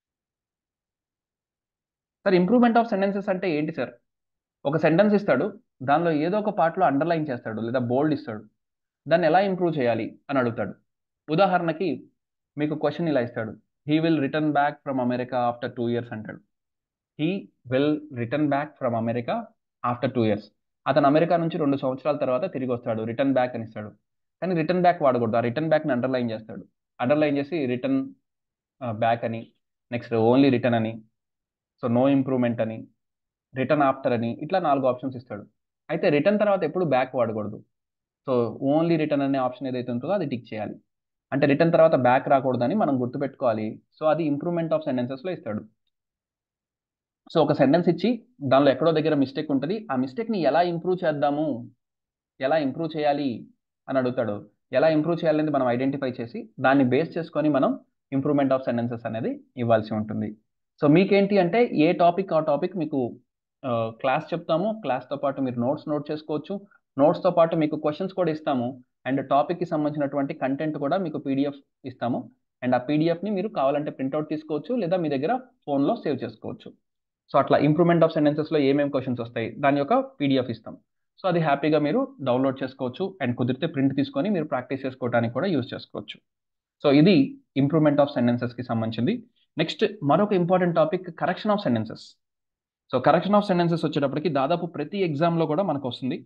sir improvement of sentences అంటే ఏంటి సార్ ఒక సెంటెన్స్ ఇస్తాడు దానిలో ఏదో ఒక పార్ట్లో అండర్లైన్ చేస్తాడు లేదా బోల్డ్ ఇస్తాడు దాన్ని ఎలా ఇంప్రూవ్ చేయాలి అని అడుగుతాడు ఉదాహరణకి మీకు క్వశ్చన్ ఇలా ఇస్తాడు he will return back from America after two years అంటాడు he will return back from America after two years అతను అమెరికా నుంచి రెండు సంవత్సరాల తర్వాత తిరిగి వస్తాడు రిటర్న్ బ్యాక్ అని ఇస్తాడు కానీ రిటర్న్ బ్యాక్ వాడకూడదు ఆ రిటర్న్ బ్యాక్ని అండర్లైన్ చేస్తాడు అండర్లైన్ చేసి రిటర్న్ బ్యాక్ అని నెక్స్ట్ ఓన్లీ రిటర్న్ అని సో నో ఇంప్రూవ్మెంట్ అని రిటర్న్ ఆఫ్టర్ అని ఇట్లా నాలుగు ఆప్షన్స్ ఇస్తాడు అయితే రిటర్న్ తర్వాత ఎప్పుడు బ్యాక్ వాడకూడదు సో ఓన్లీ రిటర్న్ అనే ఆప్షన్ ఏదైతే ఉంటుందో అది టిక్ చేయాలి అంటే రిటర్న్ తర్వాత బ్యాక్ రాకూడదని మనం గుర్తుపెట్టుకోవాలి సో అది ఇంప్రూవ్మెంట్ ఆఫ్ సెంటెన్సెస్లో ఇస్తాడు సో ఒక సెంటెన్స్ ఇచ్చి దానిలో ఎక్కడో దగ్గర మిస్టేక్ ఉంటుంది ఆ మిస్టేక్ని ఎలా ఇంప్రూవ్ చేద్దాము ఎలా ఇంప్రూవ్ చేయాలి అని అడుగుతాడు ఎలా ఇంప్రూవ్ చేయాలనేది మనం ఐడెంటిఫై చేసి దాన్ని బేస్ చేసుకొని మనం ఇంప్రూవ్మెంట్ ఆఫ్ సెంటెన్సెస్ అనేది ఇవ్వాల్సి ఉంటుంది సో మీకేంటి అంటే ఏ టాపిక్ ఆ టాపిక్ మీకు క్లాస్ చెప్తాము క్లాస్తో పాటు మీరు నోట్స్ నోట్ చేసుకోవచ్చు నోట్స్తో పాటు మీకు క్వశ్చన్స్ కూడా ఇస్తాము అండ్ టాపిక్కి సంబంధించినటువంటి కంటెంట్ కూడా మీకు పీడిఎఫ్ ఇస్తాము అండ్ ఆ పీడిఎఫ్ని మీరు కావాలంటే ప్రింట్అవుట్ తీసుకోవచ్చు లేదా మీ దగ్గర ఫోన్లో సేవ్ చేసుకోవచ్చు సో అట్లా ఇంప్రూవ్మెంట్ ఆఫ్ సెంటెన్సెస్లో ఏమేమి క్వశ్చన్స్ వస్తాయి దాని యొక్క పీడిఎఫ్ ఇస్తాం సో అది హ్యాపీగా మీరు డౌన్లోడ్ చేసుకోవచ్చు అండ్ కుదిరితే ప్రింట్ తీసుకొని మీరు ప్రాక్టీస్ చేసుకోవడానికి కూడా యూజ్ చేసుకోవచ్చు సో ఇది ఇంప్రూవ్మెంట్ ఆఫ్ సెంటెన్సెస్కి సంబంధించింది నెక్స్ట్ మరొక important topic correction of sentences so correction of sentences వచ్చేటప్పటికి దాదాపు ప్రతి ఎగ్జామ్లో కూడా మనకు వస్తుంది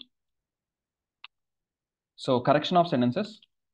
so correction of sentences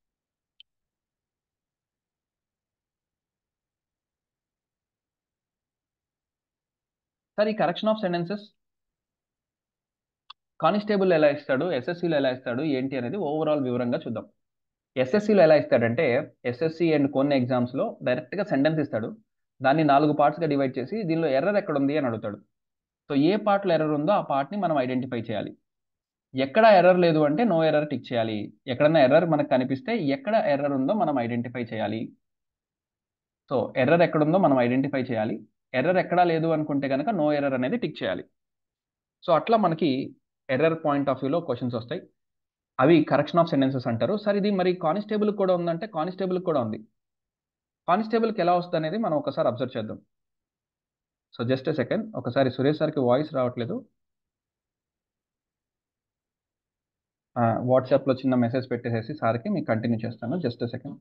sir ఈ కరెక్షన్ ఆఫ్ సెంటెన్సెస్ కానిస్టేబుల్ ఎలా ఇస్తాడు ఎస్ఎస్సిలో ఎలా ఇస్తాడు ఏంటి అనేది ఓవరాల్ వివరంగా చూద్దాం ఎస్ఎస్సిలో ఎలా ఇస్తాడంటే ఎస్ఎస్సి అండ్ కొన్ని ఎగ్జామ్స్లో డైరెక్ట్గా సెంటెన్స్ ఇస్తాడు దాన్ని నాలుగు పార్ట్స్గా డివైడ్ చేసి దీనిలో ఎర్రర్ ఎక్కడ ఉంది అని అడుగుతాడు సో ఏ పార్ట్లో ఎర్రర్ ఉందో ఆ పార్ట్ని మనం ఐడెంటిఫై చేయాలి ఎక్కడ ఎర్రర్ లేదు అంటే నో ఎర్రర్ టిక్ చేయాలి ఎక్కడన్నా ఎర్రర్ మనకు కనిపిస్తే ఎక్కడ ఎర్రర్ ఉందో మనం ఐడెంటిఫై చేయాలి సో ఎర్రర్ ఎక్కడుందో మనం ఐడెంటిఫై చేయాలి ఎర్రర్ ఎక్కడా లేదు అనుకుంటే కనుక నో ఎర్రర్ అనేది టిక్ చేయాలి సో అట్లా మనకి ఎర్రర్ పాయింట్ ఆఫ్ వ్యూలో క్వశ్చన్స్ వస్తాయి అవి కరెక్షన్ ఆఫ్ సెంటెన్సెస్ అంటారు సార్ ఇది మరి కానిస్టేబుల్ కూడా ఉందంటే కానిస్టేబుల్ కూడా ఉంది కానిస్టేబుల్కి ఎలా వస్తుంది అనేది మనం ఒకసారి అబ్జర్వ్ చేద్దాం సో జస్ట్ సెకండ్ ఒకసారి సురేష్ సార్కి వాయిస్ రావట్లేదు వాట్సాప్లో చిన్న మెసేజ్ పెట్టేసేసి సార్కి మీకు కంటిన్యూ చేస్తాను జస్ట్ సెకండ్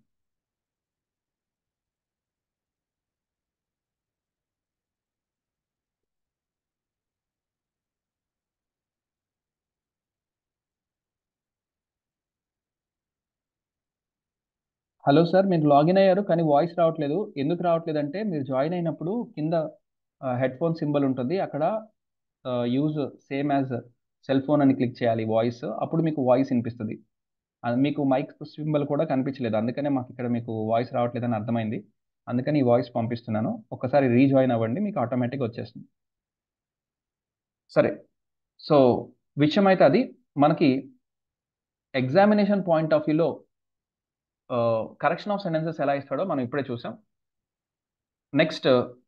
హలో సార్ మీరు లాగిన్ అయ్యారు కానీ వాయిస్ రావట్లేదు ఎందుకు రావట్లేదు అంటే మీరు జాయిన్ అయినప్పుడు కింద హెడ్ ఫోన్ సింబల్ ఉంటుంది అక్కడ use same as cell phone అని క్లిక్ చేయాలి వాయిస్ అప్పుడు మీకు వాయిస్ వినిపిస్తుంది మీకు మైక్ సింబల్ కూడా కనిపించలేదు అందుకనే మాకు ఇక్కడ మీకు వాయిస్ రావట్లేదని అర్థమైంది అందుకని ఈ వాయిస్ పంపిస్తున్నాను ఒకసారి రీజాయిన్ అవ్వండి మీకు ఆటోమేటిక్గా వచ్చేస్తుంది సరే సో విషయం అయితే అది మనకి ఎగ్జామినేషన్ పాయింట్ ఆఫ్ వ్యూలో కరెక్షన్ ఆఫ్ సెంటెన్సెస్ ఎలా ఇస్తాడో మనం ఇప్పుడే చూసాం next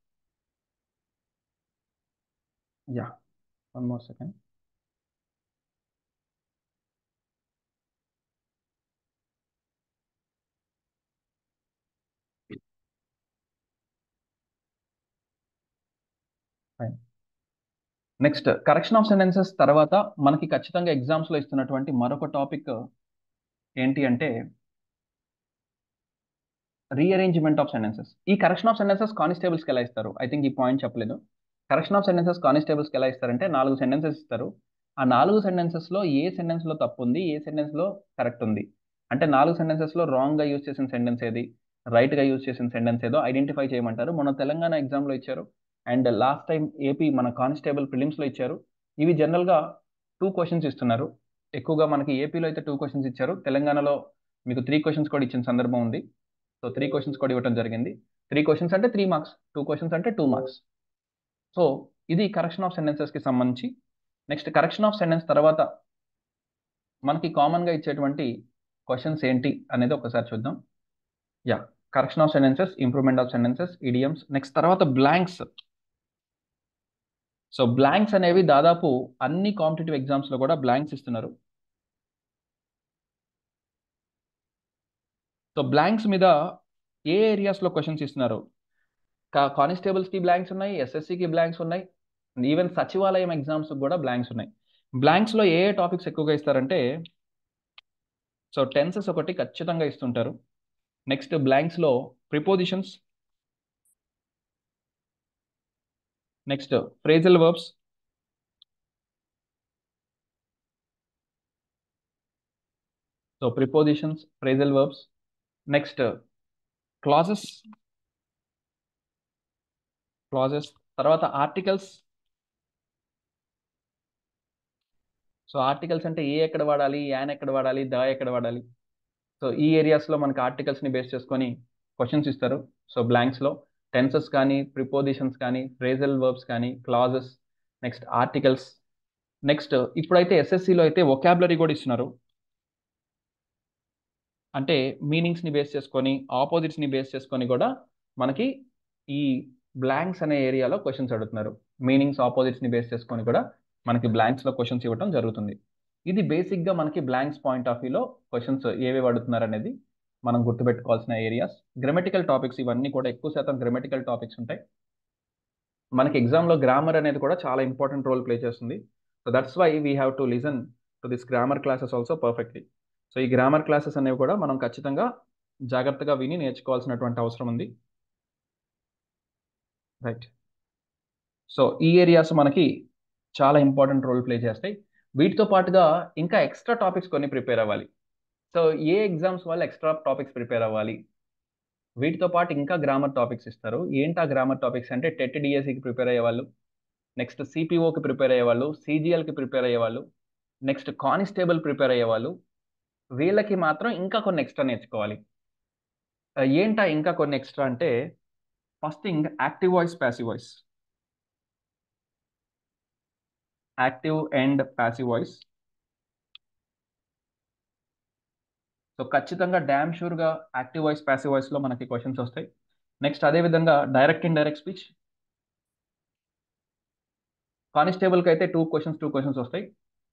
yeah one more second next correction of sentences తర్వాత మనకి ఖచ్చితంగా ఎగ్జామ్స్లో ఇస్తున్నటువంటి మరొక టాపిక్ ఏంటి అంటే రీఅరేంజ్మెంట్ ఆఫ్ సెంటెన్సెస్ ఈ కరెక్షన్ ఆఫ్ సెంటెన్సెస్ కానిస్టేబుల్స్కి ఎలా ఇస్తారు ఐ థింక్ ఈ పాయింట్ చెప్పలేదు కరెక్షన్ ఆఫ్ సెంటెన్సెస్ కానిస్టేబుల్స్కి ఎలా ఇస్తారంటే నాలుగు సెంటెన్సెస్ ఇస్తారు ఆ నాలుగు సెంటెన్సెస్లో ఏ సెంటెన్స్లో తప్పు ఉంది ఏ సెంటెన్స్లో కరెక్ట్ ఉంది అంటే నాలుగు సెంటెన్సెస్లో రాంగ్గా యూజ్ చేసిన సెంటెన్స్ ఏది రైట్గా యూజ్ చేసిన సెంటెన్స్ ఏదో ఐడెంటిఫై చేయమంటారు మన తెలంగాణ ఎగ్జామ్లో ఇచ్చారు అండ్ లాస్ట్ టైం ఏపీ మన కానిస్టేబుల్ ప్రిలిమ్స్లో ఇచ్చారు ఇవి జనరల్గా టూ క్వశ్చన్స్ ఇస్తున్నారు ఎక్కువగా మనకి ఏపీలో అయితే టూ క్వశ్చన్స్ ఇచ్చారు తెలంగాణలో మీకు త్రీ క్వశ్చన్స్ కూడా ఇచ్చిన సందర్భం ఉంది సో త్రీ క్వశ్చన్స్ కూడా ఇవ్వడం జరిగింది త్రీ క్వశ్చన్స్ అంటే త్రీ మార్క్స్ టూ క్వశ్చన్స్ అంటే టూ మార్క్స్ సో ఇది కరెక్షన్ ఆఫ్ సెంటెన్సెస్కి సంబంధించి నెక్స్ట్ కరెక్షన్ ఆఫ్ సెంటెన్స్ తర్వాత మనకి కామన్గా ఇచ్చేటువంటి క్వశ్చన్స్ ఏంటి అనేది ఒకసారి చూద్దాం yeah correction of sentences improvement of sentences idioms next తర్వాత బ్లాంక్స్ సో బ్లాంక్స్ అనేవి దాదాపు అన్ని కాంపిటేటివ్ ఎగ్జామ్స్లో కూడా బ్లాంక్స్ ఇస్తున్నారు సో బ్లాంక్స్ మీద ఏ ఏరియాస్లో క్వశ్చన్స్ ఇస్తున్నారు కానిస్టేబుల్స్కి బ్లాంక్స్ ఉన్నాయి ఎస్ఎస్సికి బ్లాంక్స్ ఉన్నాయి ఈవెన్ సచివాలయం ఎగ్జామ్స్ కూడా బ్లాంక్స్ ఉన్నాయి బ్లాంక్స్లో ఏ ఏ టాపిక్స్ ఎక్కువగా ఇస్తారంటే సో టెన్సెస్ ఒకటి ఖచ్చితంగా ఇస్తుంటారు నెక్స్ట్ బ్లాంక్స్లో prepositions next phrasal verbs so prepositions phrasal verbs next clauses clauses తర్వాత ఆర్టికల్స్ సో ఆర్టికల్స్ అంటే ఏ ఎక్కడ వాడాలి యాన్ ఎక్కడ వాడాలి ద ఎక్కడ వాడాలి సో ఈ ఏరియాస్లో మనకి ఆర్టికల్స్ని బేస్ చేసుకొని క్వశ్చన్స్ ఇస్తారు సో బ్లాంక్స్లో టెన్సెస్ కానీ ప్రిపోజిషన్స్ కానీ ఫ్రేజల్ వర్బ్స్ కానీ క్లాజెస్ నెక్స్ట్ ఆర్టికల్స్ నెక్స్ట్ ఇప్పుడైతే ఎస్ఎస్సిలో అయితే ఒకాబులరీ కూడా ఇస్తున్నారు అంటే మీనింగ్స్ని బేస్ చేసుకొని ఆపోజిట్స్ని బేస్ చేసుకొని కూడా మనకి ఈ బ్లాంక్స్ అనే ఏరియాలో క్వశ్చన్స్ అడుగుతున్నారు మీనింగ్స్ ఆపోజిట్స్ని బేస్ చేసుకొని కూడా మనకి బ్లాంక్స్లో క్వశ్చన్స్ ఇవ్వడం జరుగుతుంది ఇది బేసిక్గా మనకి బ్లాంక్స్ పాయింట్ ఆఫ్ వ్యూలో క్వశ్చన్స్ ఏవేవి అడుగుతున్నారు అనేది మనం గుర్తుపెట్టుకోవాల్సిన ఏరియాస్ గ్రామటికల్ టాపిక్స్ ఇవన్నీ కూడా ఎక్కువ శాతం గ్రామటికల్ టాపిక్స్ ఉంటాయి మనకి ఎగ్జామ్లో గ్రామర్ అనేది కూడా చాలా ఇంపార్టెంట్ రోల్ ప్లే చేస్తుంది so that's why we have to listen to this grammar classes also perfectly so ఈ గ్రామర్ క్లాసెస్ అనేవి కూడా మనం ఖచ్చితంగా జాగ్రత్తగా విని నేర్చుకోవాల్సినటువంటి అవసరం ఉంది రైట్ సో ఈ ఏరియాస్ మనకి చాలా ఇంపార్టెంట్ రోల్ ప్లే చేస్తాయి వీటితో పాటుగా ఇంకా ఎక్స్ట్రా టాపిక్స్ కొన్ని ప్రిపేర్ అవ్వాలి సో ఏ ఎగ్జామ్స్ వల్ల ఎక్స్ట్రా టాపిక్స్ ప్రిపేర్ అవ్వాలి వీటితో పాటు ఇంకా గ్రామర్ టాపిక్స్ ఇస్తారు ఏంటి ఆ గ్రామర్ టాపిక్స్ అంటే టెట్ డిఎస్సికి ప్రిపేర్ అయ్యేవాళ్ళు నెక్స్ట్ సిపిఓకి ప్రిపేర్ అయ్యేవాళ్ళు సిజిఎల్కి ప్రిపేర్ అయ్యేవాళ్ళు నెక్స్ట్ కానిస్టేబుల్ ప్రిపేర్ అయ్యేవాళ్ళు వీళ్ళకి మాత్రం ఇంకా కొన్ని ఎక్స్ట్రా నేర్చుకోవాలి ఏంటా ఇంకా కొన్ని ఎక్స్ట్రా అంటే first thing active voice passive voice active and passive voice so ఖచ్చితంగా డ్యామ్ షూర్గా యాక్టివ్ వాయిస్ ప్యాసివ్ వాయిస్లో మనకి క్వశ్చన్స్ వస్తాయి నెక్స్ట్ అదేవిధంగా డైరెక్ట్ ఇన్ డైరెక్ట్ స్పీచ్ కానిస్టేబుల్కి అయితే టూ క్వశ్చన్స్ టూ క్వశ్చన్స్ వస్తాయి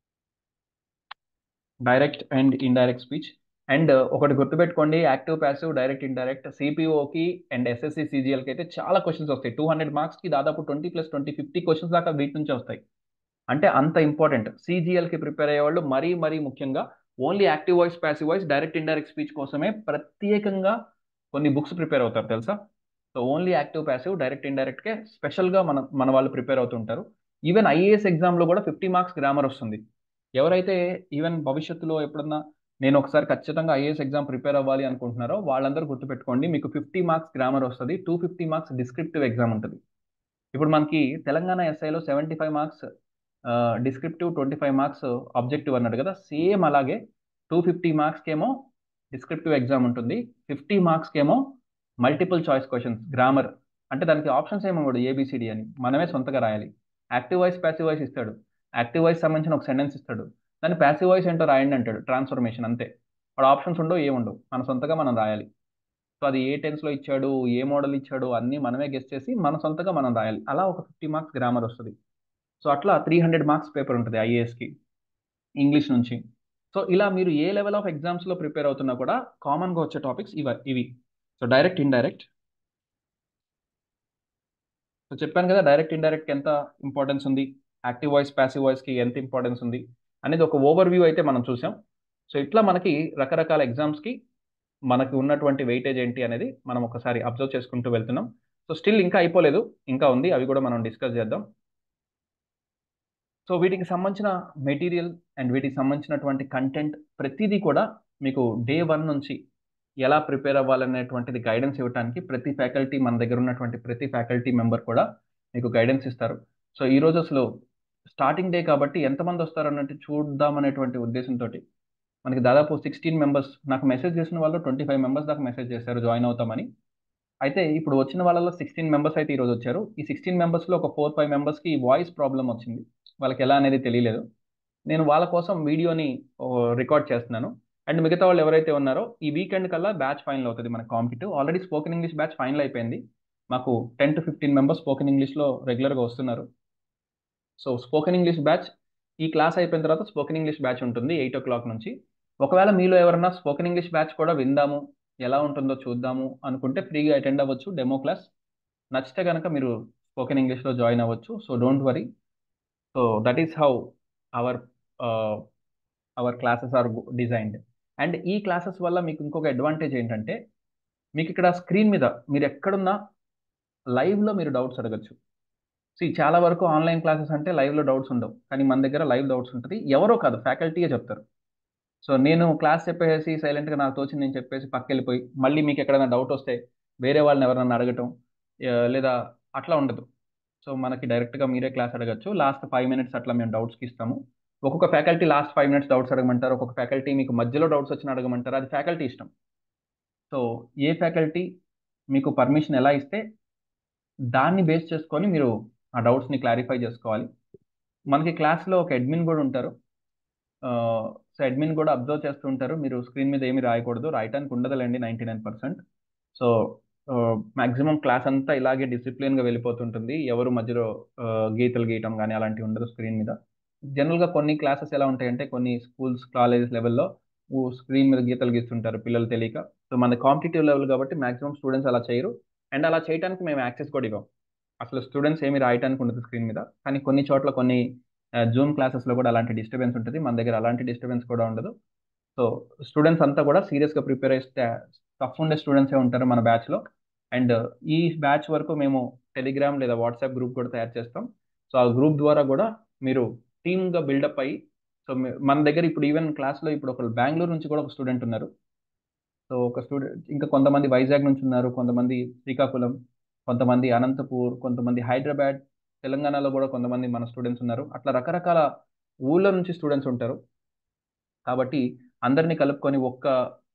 direct and indirect speech and ఒకటి గుర్తుపెట్టుకోండి యాక్టివ్ ప్యాసివ్ డైరెక్ట్ ఇండైరెక్ట్ సిపిఓకి అండ్ ఎస్ఎస్సి సిజిఎల్కి అయితే చాలా క్వశ్చన్స్ వస్తాయి టూ హండ్రెడ్ మార్క్స్కి దాదాపు twenty plus twenty fifty questions దాకా వీటి నుంచి వస్తాయి అంటే అంత ఇంపార్టెంట్ సిజిఎల్కి ప్రిపేర్ అయ్యేవాళ్ళు మరీ మరీ ముఖ్యంగా only active voice passive voice direct indirect speech కోసమే ప్రత్యేకంగా కొన్ని బుక్స్ ప్రిపేర్ అవుతారు తెలుసా so only active passive direct ఇండైరెక్ట్కే స్పెషల్గా మన మన వాళ్ళు ప్రిపేర్ అవుతుంటారు ఈవెన్ ఐఏఎస్ ఎగ్జామ్లో కూడా ఫిఫ్టీ మార్క్స్ గ్రామర్ వస్తుంది ఎవరైతే ఈవెన్ భవిష్యత్తులో ఎప్పుడన్నా నేను ఒకసారి ఖచ్చితంగా ఐఏఎస్ ఎగ్జామ్ ప్రిపేర్ అవ్వాలి అనుకుంటున్నారో వాళ్ళందరూ గుర్తుపెట్టుకోండి మీకు ఫిఫ్టీ మార్క్స్ గ్రామర్ వస్తుంది two fifty marks descriptive exam ఉంటుంది ఇప్పుడు మనకి తెలంగాణ ఎస్ఐలో seventy five marks descriptive twenty five marks objective అన్నాడు కదా సేమ్ అలాగే టూ ఫిఫ్టీ మార్క్స్కి ఏమో డిస్క్రిప్టివ్ ఎగ్జామ్ ఉంటుంది ఫిఫ్టీ మార్క్స్కి ఏమో మల్టిపుల్ చాయిస్ క్వశ్చన్స్ గ్రామర్ అంటే దానికి ఆప్షన్స్ ఏమో కూడా ఏబిసిడి అని మనమే సొంతగా రాయాలి యాక్టివ్ వాయిస్ ప్యాసివ్ వాయిస్ ఇస్తాడు యాక్టివ్ వాయిస్ సంబంధించిన ఒక సెంటెన్స్ ఇస్తాడు దాన్ని ప్యాసివ్ వాయిస్ ఏంటో రాయండి అంటాడు ట్రాన్స్ఫర్మేషన్ అంతే వాడు ఆప్షన్స్ ఉండవు ఏముండవు మన సొంతగా మనం రాయాలి సో అది ఏ టెన్స్లో ఇచ్చాడు ఏ మోడల్ ఇచ్చాడు అన్నీ మనమే గెస్ట్ చేసి మన సొంతగా మనం రాయాలి అలా ఒక ఫిఫ్టీ మార్క్స్ గ్రామర్ వస్తుంది సో అట్లా త్రీ హండ్రెడ్ మార్క్స్ పేపర్ ఉంటుంది ఐఏఎస్కి ఇంగ్లీష్ నుంచి సో ఇలా మీరు ఏ లెవెల్ ఆఫ్ ఎగ్జామ్స్లో ప్రిపేర్ అవుతున్నా కూడా కామన్గా వచ్చే టాపిక్స్ ఇవ ఇవి సో డైరెక్ట్ ఇండైరెక్ట్ సో చెప్పాను కదా డైరెక్ట్ ఇండైరెక్ట్ ఎంత ఇంపార్టెన్స్ ఉంది యాక్టివ్ వాయిస్ ప్యాసివ్ వాయిస్కి ఎంత ఇంపార్టెన్స్ ఉంది అనేది ఒక ఓవర్ వ్యూ అయితే మనం చూసాం సో ఇట్లా మనకి రకరకాల ఎగ్జామ్స్కి మనకి ఉన్నటువంటి వెయిటేజ్ ఏంటి అనేది మనం ఒకసారి అబ్జర్వ్ చేసుకుంటూ వెళ్తున్నాం సో స్టిల్ ఇంకా అయిపోలేదు ఇంకా ఉంది అవి కూడా మనం డిస్కస్ చేద్దాం సో వీటికి సంబంధించిన మెటీరియల్ అండ్ వీటికి సంబంధించినటువంటి కంటెంట్ ప్రతిదీ కూడా మీకు డే వన్ నుంచి ఎలా ప్రిపేర్ అవ్వాలనేటువంటిది గైడెన్స్ ఇవ్వడానికి ప్రతి ఫ్యాకల్టీ మన దగ్గర ఉన్నటువంటి ప్రతి ఫ్యాకల్టీ మెంబర్ కూడా మీకు గైడెన్స్ ఇస్తారు సో ఈరోజు అసలు స్టార్టింగ్ డే కాబట్టి ఎంతమంది వస్తారు అన్నట్టు చూద్దాం అనేటువంటి ఉద్దేశంతో మనకి దాదాపు సిక్స్టీన్ మెంబర్స్ నాకు మెసేజ్ చేసిన వాళ్ళు ట్వంటీ ఫైవ్ మెంబర్స్ దాకా మెసేజ్ చేశారు జాయిన్ అవుతామని అయితే ఇప్పుడు వచ్చిన వాళ్ళలో సిక్స్టీన్ మెంబర్స్ అయితే ఈరోజు వచ్చారు ఈ సిక్స్టీన్ మెంబర్స్లో ఒక ఫోర్ ఫైవ్ మెంబర్స్కి వాయిస్ ప్రాబ్లం వచ్చింది వాళ్ళకి ఎలా అనేది తెలియలేదు నేను వాళ్ళ కోసం వీడియోని రికార్డ్ చేస్తున్నాను అండ్ మిగతా వాళ్ళు ఎవరైతే ఉన్నారో ఈ వీకెండ్ కల్లా బ్యాచ్ ఫైనల్ అవుతుంది మన competitive already spoken English batch final అయిపోయింది మాకు ten to fifteen members spoken ఇంగ్లీష్లో రెగ్యులర్గా వస్తున్నారు సో స్పోకెన్ ఇంగ్లీష్ బ్యాచ్ ఈ క్లాస్ అయిపోయిన తర్వాత స్పోకెన్ ఇంగ్లీష్ బ్యాచ్ ఉంటుంది ఎయిట్ ఓ క్లాక్ నుంచి ఒకవేళ మీలో ఎవరన్నా స్పోకెన్ ఇంగ్లీష్ బ్యాచ్ కూడా విందాము ఎలా ఉంటుందో చూద్దాము అనుకుంటే ఫ్రీగా అటెండ్ అవ్వచ్చు డెమో క్లాస్ నచ్చితే కనుక మీరు స్పోకెన్ ఇంగ్లీష్లో జాయిన్ అవ్వచ్చు so don't worry so that is how our our classes are designed and ఈ క్లాసెస్ వల్ల మీకు ఇంకొక అడ్వాంటేజ్ ఏంటంటే మీకు ఇక్కడ స్క్రీన్ మీద మీరు ఎక్కడున్నా లైవ్లో మీరు డౌట్స్ అడగచ్చు సో చాలా వరకు ఆన్లైన్ క్లాసెస్ అంటే లైవ్లో డౌట్స్ ఉండవు కానీ మన దగ్గర లైవ్ డౌట్స్ ఉంటుంది ఎవరో కాదు ఫ్యాకల్టీయే చెప్తారు సో నేను క్లాస్ చెప్పేసి సైలెంట్గా నాకు తోచింది నేను చెప్పేసి పక్క వెళ్ళిపోయి మళ్ళీ మీకు ఎక్కడైనా డౌట్ వస్తే వేరే వాళ్ళని ఎవరైనా అడగటం లేదా అట్లా ఉండదు సో మనకి డైరెక్ట్గా మీరే క్లాస్ అడగచ్చు లాస్ట్ ఫైవ్ మినిట్స్ అట్లా మేము డౌట్స్కి ఇస్తాము ఒక్కొక్క faculty last five minutes doubts అడగమంటారు ఒక్కొక్క ఫ్యాకల్టీ మీకు మధ్యలో డౌట్స్ వచ్చిన అడగమంటారు అది ఫ్యాకల్టీ ఇష్టం సో ఏ ఫ్యాకల్టీ మీకు పర్మిషన్ ఎలా ఇస్తే దాన్ని బేస్ చేసుకొని మీరు ఆ డౌట్స్ని క్లారిఫై చేసుకోవాలి మనకి క్లాస్లో ఒక అడ్మిన్ కూడా ఉంటారు సో అడ్మిన్ కూడా అబ్జర్వ్ చేస్తూ ఉంటారు మీరు స్క్రీన్ మీద ఏమి రాయకూడదు రాయటానికి ఉండదులేండి ninety nine percent so maximum class అంతా ఇలాగే డిసిప్లిన్గా వెళ్ళిపోతుంటుంది ఎవరు మధ్యలో గీతలు గీయటం కానీ అలాంటివి ఉండదు స్క్రీన్ మీద జనరల్గా కొన్ని క్లాసెస్ ఎలా ఉంటాయంటే కొన్ని స్కూల్స్ కాలేజ్ లెవెల్లో స్క్రీన్ మీద గీతలు గీస్తుంటారు పిల్లలు తెలియక సో మన కాంపిటేటివ్ లెవెల్ కాబట్టి మాక్సిమం స్టూడెంట్స్ అలా చేయరు అండ్ అలా చేయడానికి మేము యాక్సెస్ కూడా ఇవ్వం అసలు స్టూడెంట్స్ ఏమి రాయడానికి ఉండదు స్క్రీన్ మీద కానీ కొన్ని చోట్ల కొన్ని జూమ్ క్లాసెస్లో కూడా అలాంటి డిస్టర్బెన్స్ ఉంటుంది మన దగ్గర అలాంటి డిస్టర్బెన్స్ కూడా ఉండదు సో స్టూడెంట్స్ అంతా కూడా సీరియస్గా ప్రిపేర్ అయ్యే టఫ్ ఉండే స్టూడెంట్సే ఉంటారు మన బ్యాచ్లో అండ్ ఈ బ్యాచ్ వరకు మేము టెలిగ్రామ్ లేదా వాట్సాప్ గ్రూప్ కూడా తయారు చేస్తాం సో ఆ గ్రూప్ ద్వారా కూడా మీరు టీమ్గా బిల్డప్ అయ్యి సో మన దగ్గర ఇప్పుడు ఈవెన్ క్లాస్లో ఇప్పుడు ఒక బెంగళూరు నుంచి కూడా ఒక స్టూడెంట్ ఉన్నారు సో ఒక స్టూడెంట్ ఇంకా కొంతమంది వైజాగ్ నుంచి ఉన్నారు కొంతమంది శ్రీకాకుళం కొంతమంది అనంతపూర్ కొంతమంది హైదరాబాద్ తెలంగాణలో కూడా కొంతమంది మన స్టూడెంట్స్ ఉన్నారు అట్లా రకరకాల ఊళ్ళ నుంచి స్టూడెంట్స్ ఉంటారు కాబట్టి అందరినీ కలుపుకొని ఒక్క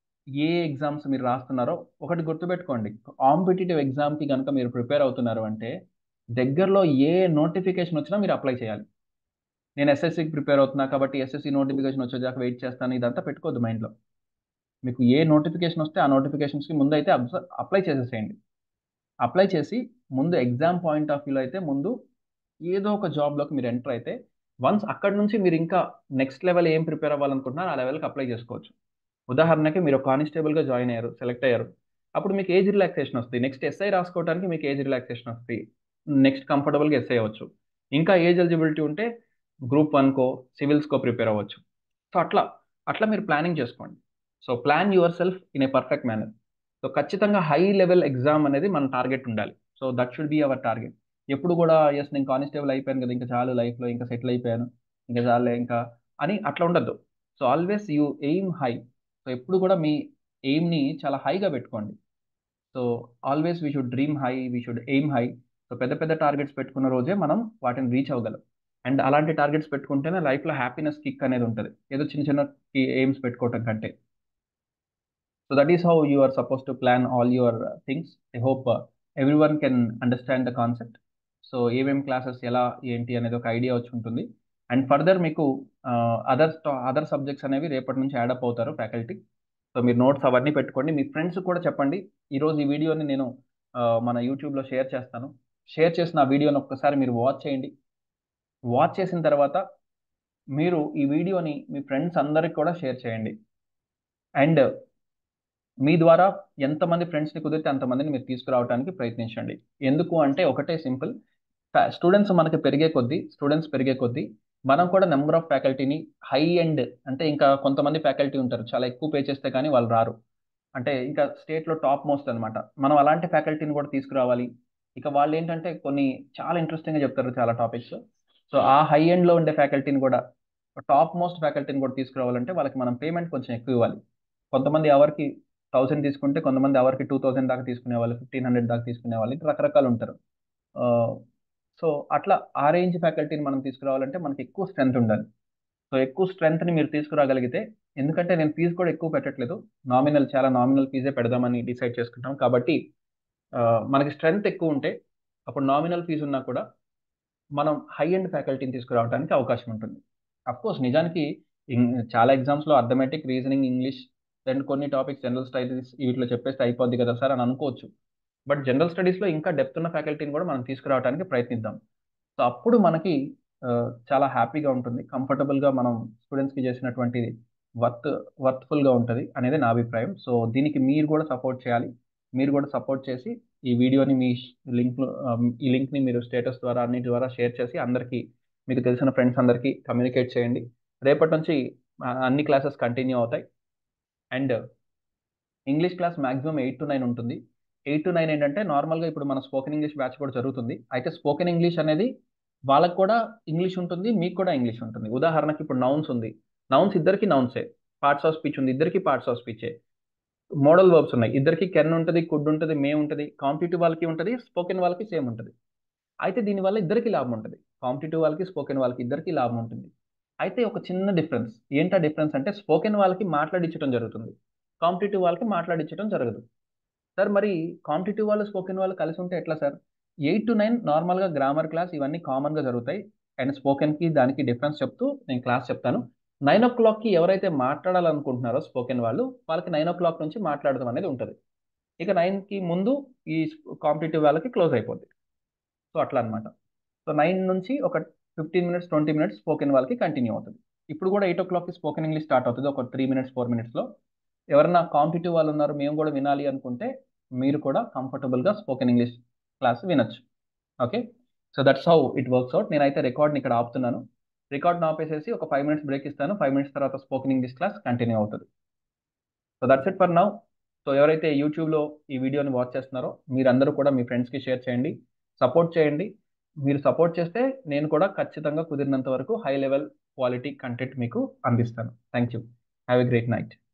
ఏ ఎగ్జామ్స్ మీరు రాస్తున్నారో ఒకటి గుర్తుపెట్టుకోండి కాంపిటేటివ్ ఎగ్జామ్కి కనుక మీరు ప్రిపేర్ అవుతున్నారు అంటే దగ్గరలో ఏ నోటిఫికేషన్ వచ్చినా మీరు అప్లై చేయాలి నేను ఎస్ఎస్సికి ప్రిపేర్ అవుతున్నా కాబట్టి ఎస్ఎస్సి నోటిఫికేషన్ వచ్చేదాకా వెయిట్ చేస్తాను ఇదంతా పెట్టుకోవద్దు మైండ్లో మీకు ఏ నోటిఫికేషన్ వస్తే ఆ నోటిఫికేషన్స్కి ముందు అయితే అప్లై చేసేసేయండి అప్లై చేసి ముందు ఎగ్జామ్ పాయింట్ ఆఫ్ వ్యూలో అయితే ముందు ఏదో ఒక జాబ్లోకి మీరు ఎంటర్ అయితే వన్స్ అక్కడ నుంచి మీరు ఇంకా నెక్స్ట్ లెవెల్ ఏం ప్రిపేర్ అవ్వాలనుకుంటున్నారో ఆ లెవెల్కి అప్లై చేసుకోవచ్చు ఉదాహరణకి మీరు కానిస్టేబుల్గా జాయిన్ అయ్యారు సెలెక్ట్ అయ్యారు అప్పుడు మీకు ఏజ్ రిలాక్సేషన్ వస్తుంది నెక్స్ట్ ఎస్ఐ రాసుకోవడానికి మీకు ఏజ్ రిలాక్సేషన్ వస్తుంది నెక్స్ట్ కంఫర్టబుల్గా ఎస్ఐ అవ్వచ్చు ఇంకా ఏజ్ ఎలిజిబిలిటీ ఉంటే గ్రూప్ వన్కో సివిల్స్కో ప్రిపేర్ అవ్వచ్చు సో అట్లా అట్లా మీరు ప్లానింగ్ చేసుకోండి so plan yourself in a perfect manner so ఖచ్చితంగా హై లెవెల్ ఎగ్జామ్ అనేది మన టార్గెట్ ఉండాలి so that should be our target ఎప్పుడు కూడా ఎస్ నేను కానిస్టేబుల్ అయిపోయాను కదా ఇంకా చాలు లైఫ్లో ఇంకా సెటిల్ అయిపోయాను ఇంకా చాలే ఇంకా అని అట్లా ఉండద్దు so always you aim high so ఎప్పుడు కూడా మీ ఎయిమ్ని చాలా హైగా పెట్టుకోండి so always we should dream high we should aim high so పెద్ద పెద్ద టార్గెట్స్ పెట్టుకున్న రోజే మనం వాటిని రీచ్ అవ్వగలం అండ్ అలాంటి టార్గెట్స్ పెట్టుకుంటేనే లైఫ్లో హ్యాపీనెస్ కిక్ అనేది ఉంటుంది ఏదో చిన్న చిన్న ఎయిమ్స్ పెట్టుకోవటం కంటే so that is how you are suppose to plan all your things I hope everyone can understand the concept so ఏమేమి క్లాసెస్ ఎలా ఏంటి అనేది ఒక ఐడియా వచ్చి ఉంటుంది అండ్ ఫర్దర్ మీకు అదర్ అదర్ సబ్జెక్ట్స్ అనేవి రేపటి నుంచి యాడప్ అవుతారు ఫ్యాకల్టీ సో మీరు నోట్స్ అవన్నీ పెట్టుకోండి మీ ఫ్రెండ్స్ కూడా చెప్పండి ఈరోజు ఈ వీడియోని నేను మన యూట్యూబ్లో షేర్ చేస్తాను షేర్ చేసిన ఆ వీడియోని ఒక్కసారి మీరు వాచ్ చేయండి వాచ్ చేసిన తర్వాత మీరు ఈ వీడియోని మీ ఫ్రెండ్స్ అందరికి కూడా షేర్ చేయండి అండ్ మీ ద్వారా ఎంతమంది ఫ్రెండ్స్ని కుదిరితే అంతమందిని మీరు తీసుకురావడానికి ప్రయత్నించండి ఎందుకు అంటే ఒకటే సింపుల్ స్టూడెంట్స్ మనకి పెరిగే కొద్దీ స్టూడెంట్స్ పెరిగే కొద్దీ మనం కూడా నెంబర్ ఆఫ్ ఫ్యాకల్టీని హై ఎండ్ అంటే ఇంకా కొంతమంది ఫ్యాకల్టీ ఉంటారు చాలా ఎక్కువ పే చేస్తే కానీ వాళ్ళు రారు అంటే ఇంకా స్టేట్లో టాప్ మోస్ట్ అనమాట మనం అలాంటి ఫ్యాకల్టీని కూడా తీసుకురావాలి ఇక వాళ్ళు ఏంటంటే కొన్ని చాలా ఇంట్రెస్టింగ్గా చెప్తారు చాలా టాపిక్స్ సో ఆ హై ఎండ్లో ఉండే ఫ్యాకల్టీని కూడా టాప్ మోస్ట్ ఫ్యాకల్టీని కూడా తీసుకురావాలంటే వాళ్ళకి మనం పేమెంట్ కొంచెం ఎక్కువ ఇవ్వాలి కొంతమంది అవర్కి థౌసండ్ తీసుకుంటే కొంతమంది అవర్కి టూ థౌసండ్ దాకా తీసుకునే వాళ్ళు ఫిఫ్టీన్ హండ్రెడ్ దాకా తీసుకునే వాళ్ళు రకరకాలు ఉంటారు సో అట్లా ఆ రేంజ్ ఫ్యాకల్టీని మనం తీసుకురావాలంటే మనకి ఎక్కువ స్ట్రెంత్ ఉండాలి సో ఎక్కువ స్ట్రెంత్ని మీరు తీసుకురాగలిగితే ఎందుకంటే నేను ఫీజు కూడా ఎక్కువ పెట్టట్లేదు నామినల్ చాలా నామినల్ ఫీజే పెడదామని డిసైడ్ చేసుకుంటాం కాబట్టి మనకి స్ట్రెంత్ ఎక్కువ ఉంటే అప్పుడు నామినల్ ఫీజు ఉన్నా కూడా మనం హై ఎండ్ ఫ్యాకల్టీని తీసుకురావడానికి అవకాశం ఉంటుంది కోర్స్ నిజానికి చాలా ఎగ్జామ్స్లో అర్థమెటిక్ రీజనింగ్ ఇంగ్లీష్ అండ్ కొన్ని టాపిక్స్ జనరల్ స్టడీస్ వీటిలో చెప్పేస్తే అయిపోద్ది కదా సార్ అని అనుకోవచ్చు బట్ జనరల్ స్టడీస్లో ఇంకా డెప్త్ ఉన్న ఫ్యాకల్టీని కూడా మనం తీసుకురావడానికి ప్రయత్నిద్దాం సో అప్పుడు మనకి చాలా హ్యాపీగా ఉంటుంది కంఫర్టబుల్గా మనం స్టూడెంట్స్కి చేసినటువంటి వర్త్ వర్త్ఫుల్గా ఉంటుంది అనేది నా అభిప్రాయం సో దీనికి మీరు కూడా సపోర్ట్ చేయాలి మీరు కూడా సపోర్ట్ చేసి ఈ వీడియోని మీ లింక్ ఈ లింక్ని మీరు స్టేటస్ ద్వారా అన్నిటి ద్వారా షేర్ చేసి అందరికీ మీకు తెలిసిన ఫ్రెండ్స్ అందరికీ కమ్యూనికేట్ చేయండి రేపటి నుంచి అన్ని క్లాసెస్ కంటిన్యూ అవుతాయి and English class maximum eight to nine ఉంటుంది ఎయిట్ టు నైన్ ఏంటంటే నార్మల్గా ఇప్పుడు మన స్పోకెన్ ఇంగ్లీష్ బ్యాచ్ కూడా జరుగుతుంది అయితే స్పోకెన్ ఇంగ్లీష్ అనేది వాళ్ళకు కూడా ఇంగ్లీష్ ఉంటుంది మీకు కూడా ఇంగ్లీష్ ఉంటుంది ఉదాహరణకి ఇప్పుడు నౌన్స్ ఉంది నౌన్స్ ఇద్దరికి నౌన్సే పార్ట్స్ ఆఫ్ స్పీచ్ ఉంది ఇద్దరికి పార్ట్స్ ఆఫ్ స్పీచే మోడల్ వర్బ్స్ ఉన్నాయి ఇద్దరికి కెన్ ఉంటుంది కుడ్ ఉంటుంది మే ఉంటుంది కాంపిటేటివ్ వాళ్ళకి ఉంటుంది స్పోకెన్ వాళ్ళకి సేమ్ ఉంటుంది అయితే దీనివల్ల ఇద్దరికి లాభం ఉంటుంది కాంపిటేటివ్ వాళ్ళకి స్పోకెన్ వాళ్ళకి ఇద్దరికి లాభం ఉంటుంది అయితే ఒక చిన్న డిఫరెన్స్ ఏంటా డిఫరెన్స్ అంటే స్పోకెన్ వాళ్ళకి మాట్లాడించడం జరుగుతుంది కాంపిటేటివ్ వాళ్ళకి మాట్లాడించడం జరగదు సార్ మరి కాంపిటేటివ్ వాళ్ళు స్పోకెన్ వాళ్ళు కలిసి ఉంటే ఎట్లా సార్ ఎయిట్ టు నైన్ నార్మల్గా గ్రామర్ క్లాస్ ఇవన్నీ కామన్గా జరుగుతాయి అండ్ స్పోకెన్కి దానికి డిఫరెన్స్ చెప్తూ నేను క్లాస్ చెప్తాను నైన్ ఓ క్లాక్కి ఎవరైతే మాట్లాడాలనుకుంటున్నారో స్పోకెన్ వాళ్ళు వాళ్ళకి నైన్ ఓ క్లాక్ నుంచి మాట్లాడడం అనేది ఉంటుంది ఇక నైన్కి ముందు ఈ కాంపిటేటివ్ వాళ్ళకి క్లోజ్ అయిపోద్ది సో అట్లా అనమాట సో నైన్ నుంచి ఒక fifteen minutes twenty minutes spoken వాళ్ళకి కంటిన్యూ అవుతుంది ఇప్పుడు కూడా ఎయిట్ ఓ క్లాక్కి స్పోకెన్ ఇంగ్లీష్ స్టార్ట్ అవుతుంది ఒక త్రీ మినిట్స్ ఫోర్ మినిట్స్లో ఎవరన్నా కాంపిటేటివ్ వాళ్ళు ఉన్నారు మేము కూడా వినాలి అనుకుంటే మీరు కూడా కంఫర్టబుల్గా స్పోకెన్ ఇంగ్లీష్ క్లాస్ వినొచ్చు okay so that's how it works out నేనైతే రికార్డ్ని ఇక్కడ ఆపుతున్నాను రికార్డ్ని ఆపేసేసి ఒక ఫైవ్ మినిట్స్ బ్రేక్ ఇస్తాను ఫైవ్ మినిట్స్ తర్వాత స్పోకెన్ ఇంగ్లీష్ క్లాస్ కంటిన్యూ అవుతుంది so that's it for now so ఎవరైతే యూట్యూబ్లో ఈ వీడియోని వాచ్ చేస్తున్నారో మీరందరూ కూడా మీ ఫ్రెండ్స్కి షేర్ చేయండి సపోర్ట్ చేయండి మీరు సపోర్ట్ చేస్తే నేను కూడా ఖచ్చితంగా కుదిరినంత వరకు హై లెవెల్ క్వాలిటీ కంటెంట్ మీకు అందిస్తాను thank you have a great night